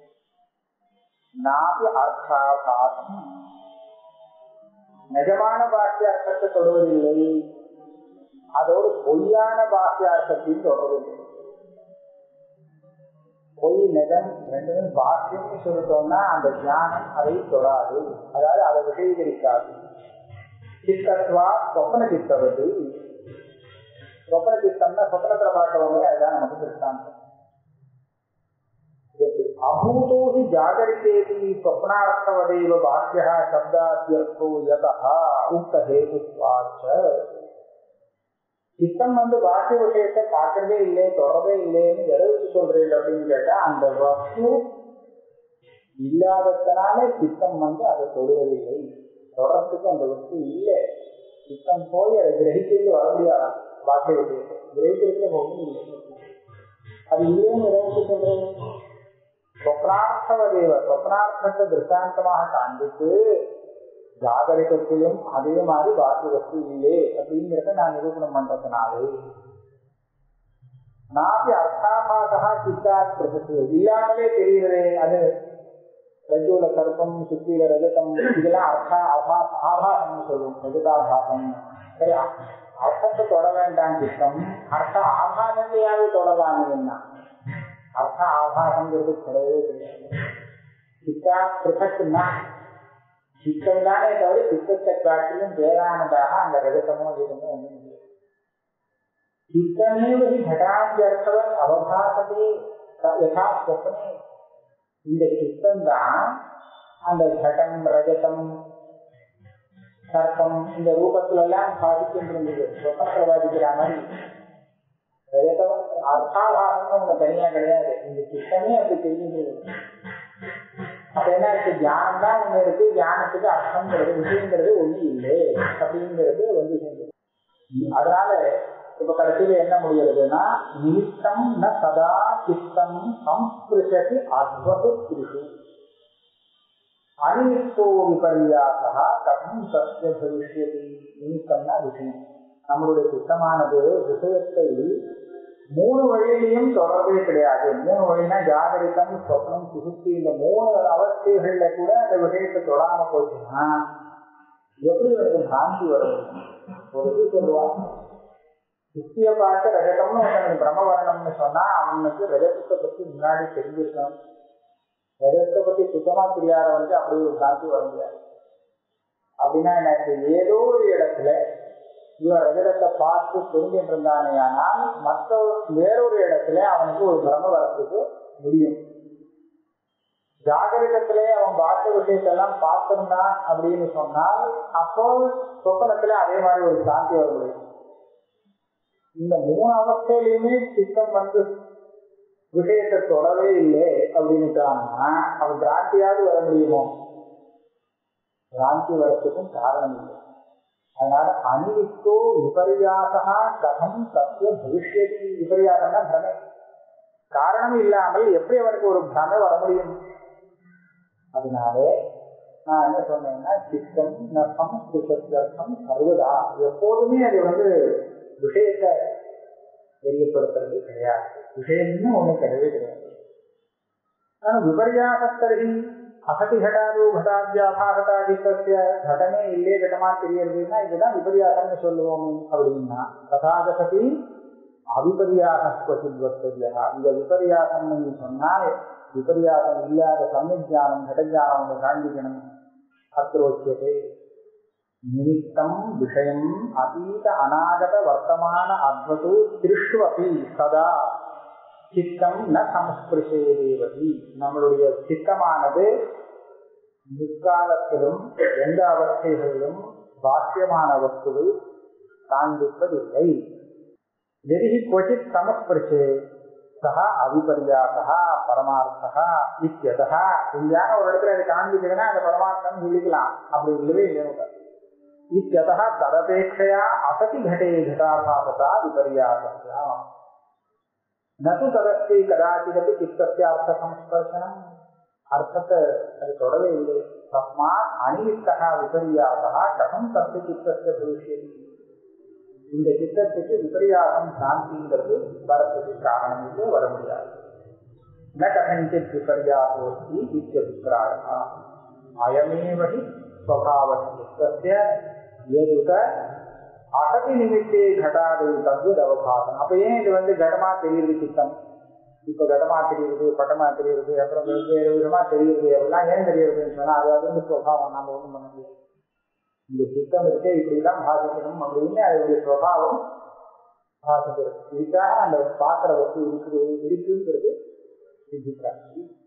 நாபி அர்த்தாபாசம் நிஜமான வாக்கிய அர்த்தத்தை தொடுவதில்லை அதோடு பொய்யான வாக்கிய அர்த்தத்தையும் தொடர்வதில்லை பொய் நிஜம் ரெண்டுமே பாக்கியம்னு சொல்லிட்டோம்னா அந்த ஞானம் அதை தொடாது அதாவது அதை விஷயீகரிக்காது சித்தத்வா சொப்பன சித்தவது சொப்பன சித்தம்னா சொப்பனத்துல பார்த்தவங்க அதுதான் நமக்கு திருஷ்டாந்தம் அபூதோ ஹி ஜாகரித்தேதி ஸ்வப்னார்த்தவதைவ வாக்கிய சப்தாத்தியர்த்தோ யதா உக்த ஹேதுத்வாச்ச சித்தம் வந்து வாக்கிய விஷயத்தை பார்க்கறதே இல்லை தொடரதே இல்லைன்னு எதை வச்சு சொல்றீங்க அப்படின்னு கேட்டா அந்த வஸ்து இல்லாததுனால சித்தம் வந்து அதை தொடுவதில்லை தொடர்றதுக்கு அந்த வஸ்து இல்லை சித்தம் போய் அதை கிரகிக்கிறது வர முடியாது வாக்கிய விஷயத்தை கிரகிக்கிறதுக்கு ஒன்றும் இல்லை அது இல்லைன்னு எதை வச்சு சொல்றது சொப்னார்த்தவதேவ சொப்னார்த்தத்தை திருஷ்டாந்தமாக காண்பித்து ஜாகரிகத்திலும் அதே மாதிரி பாக்கி வஸ்து இல்லையே அப்படிங்கிறத நான் நிரூபணம் பண்றதுனாலே நாபி அர்த்தாபாகா சித்தாத் பிரசத்து இல்லாமலே தெரிகிறதே அது ரஜுல கருப்பம் சுத்தியில ரஜதம் இதெல்லாம் அர்த்தா அபா ஆபாசம்னு சொல்லுவோம் ரஜதாபாசம் சரி அர்த்தத்தை தொட வேண்டாம் சித்தம் அர்த்த ஆபாசத்தையாவது தொடலாமே என்ன அர்த்த ஆபாசங்கிறது கிடையவே கிடையாது சித்தா பிருத்தக்குன்னா சித்தம் தானே தவிர சித்தத்தை காட்டிலும் வேளானதாக அந்த ரஜதமோ இதுமோ ஒன்றும் இல்லை चित्तमेव हि घटाद्यर्थवत् அவபாசதே யதா ஸ்வப்னே இந்த சித்தம் தான் அந்த கடம் ரஜதம் சர்ப்பம் இந்த ரூபத்துல எல்லாம் பாதிக்கின்றது ஸ்வப்னத்துல பாதிக்கிற மாதிரி ரஜதம் அர்த்தாபாசம்னு ஒண்ணு தனியா கிடையாது இந்த சித்தமே அப்படி தெரியுது அப்ப என்ன இருக்கு தியானம் தான் ஒண்ணு இருக்கு தியானத்துக்கு அர்த்தங்கிறது விஷயங்கிறது ஒண்ணு இல்லை அப்படிங்கிறது வந்து சேர்ந்தது அதனால இப்ப கடைசியில என்ன முடிகிறதுனா நிமித்தம் ந சதா சித்தம் சம்ஸ்பிருஷதி அத்வது திருஷு அனிமித்தோ விபர்யாசா கதம் சத்திய பவிஷ்யதி நிமித்தம்னா விஷயம் நம்மளுடைய சித்தமானது விஷயத்தை மூணு வழியிலையும் தொடர்பே கிடையாது மூணு வழினா ஜாகரிகம் சொப்னம் சுசுத்தி இந்த மூணு அவஸ்தைகள்ல கூட அந்த விஷயத்தை தொடாம போச்சுன்னா எப்படி வந்து பிராந்தி வரும் ஒரு இது சொல்லுவாங்க சுத்திய பார்த்து ரஜதம்னு ஒருத்தனுக்கு பிரம்மவரணம்னு சொன்னா அவனுக்கு ரஜதத்தை பத்தி முன்னாடி தெரிஞ்சிருக்கணும் ரஜத்தை பத்தி சுத்தமா தெரியாதவனுக்கு அப்படி ஒரு காட்சி வர முடியாது அப்படின்னா எனக்கு ஏதோ ஒரு இடத்துல இவன் ரஜதத்தை பார்த்து தெரிஞ்சுட்டு இருந்தானே ஆனால் மற்ற வேறொரு இடத்துல அவனுக்கு ஒரு பிரம்ம வரத்துக்கு முடியும் ஜாகரிகத்திலே அவன் பார்த்த விஷயத்தெல்லாம் பார்த்திருந்தான் அப்படின்னு சொன்னால் அப்போ சொப்பனத்துல அதே மாதிரி ஒரு சாந்தி வர முடியும் இந்த மூணு அவஸ்தையிலுமே சித்தம் வந்து விஷயத்தை தொடவே இல்லை அப்படின்னுட்டாங்கன்னா அவன் பிராந்தியாவது வர முடியுமோ பிராந்தி வரத்துக்கும் காரணம் இல்லை அதனால அனிவித்தோ விபரியாசா கதம் சத்திய பவிஷ்யதி விபரியாசம்னா பிரமை காரணம் இல்லாமல் எப்படி அவனுக்கு ஒரு பிரமை வர முடியும் அதனாலே நான் என்ன சொன்னேன்னா சித்தம் நர்த்தம் சுசத்தியர்த்தம் சர்வதா எப்போதுமே அது வந்து விஷயத்தை தெரியப்படுத்துறது கிடையாது விஷயம்னு ஒண்ணு கிடையவே கிடையாது ஆனா விபரியாசத்தரி அகதி கடாது கடாத்யாபாகதாதிக்கத்திய கடனே இல்லே கடமா தெரியறதுன்னா இதுதான் விபரியாசம்னு சொல்லுவோம் அப்படின்னா ததாகதி அவிபரியாக வர்த்தவியா இந்த விபரியாசம்னு நீ சொன்னால் விபரியாசம் இல்லாத சமயஜானம் கடஜானம் ஒன்று காண்பிக்கணும் அத்திரோச்சியதே நிமித்தம் விஷயம் அதீத அநாகத வர்த்தமான அத்வது திருஷு அப்படி சதா சித்தம் ந சமஸ்பிருஷேதேவதி நம்மளுடைய சித்தமானது முக்காலத்திலும் எந்த அவஸ்தைகளிலும் பாக்கியமான வஸ்துவை காண்பிப்பதில்லை எதிரி கொச்சித் சமஸ்பிருஷே சகா அவிபரியாசா பரமார்த்தா இத்தியதா எங்கேயான ஒரு இடத்துல அதை காண்பிக்கிறதுன்னா அந்த பரமார்த்தம் சொல்லிக்கலாம் அப்படி இல்லவே இல்லை இத்தியதா ததபேட்சையா அசதி घटे घटाभासता विपर्यासस्या न तु तदस्ति कदाचिदपि चित्तस्य अर्थसंस्पर्शनम् अर्थத்தை அது தொடவே இல்லை தஸ்மாத் அனிமித்தகா விபரியாசா கதம் தத்து சித்தस्य பவிஷ்யதி இந்த சித்தத்துக்கு விபரியாசம் சாந்திங்கிறது வரத்துக்கு காரணம் இல்லை வர முடியாது ந கதஞ்சித் விபரியாசோஸ்தி இத்தியபிப்பிராயः அயமேவ ஹி ஸ்வபாவசித்தஸ்ய எதுக அகதி நிமித்தே கடாது தத்வத் அவகாசம் அப்ப ஏன் இது வந்து கடமா தெரியுது சித்தம் இப்ப கடமா தெரியுது பட்டமா தெரியுது அப்புறம் வெவ்வேறு விதமா தெரியுது எல்லாம் ஏன் தெரியுதுன்னு சொன்னா அது அது வந்து சுவாவம் நாம ஒண்ணும் பண்ண முடியாது இந்த சித்தம் இருக்கே இப்படிதான் பாதிக்கணும் அப்படின்னு அதனுடைய சுவாவம் பாதிக்கிறது இதுக்காக அந்த பாத்திர வஸ்து இருக்குது இருக்குங்கிறது சித்திக்கிறாங்க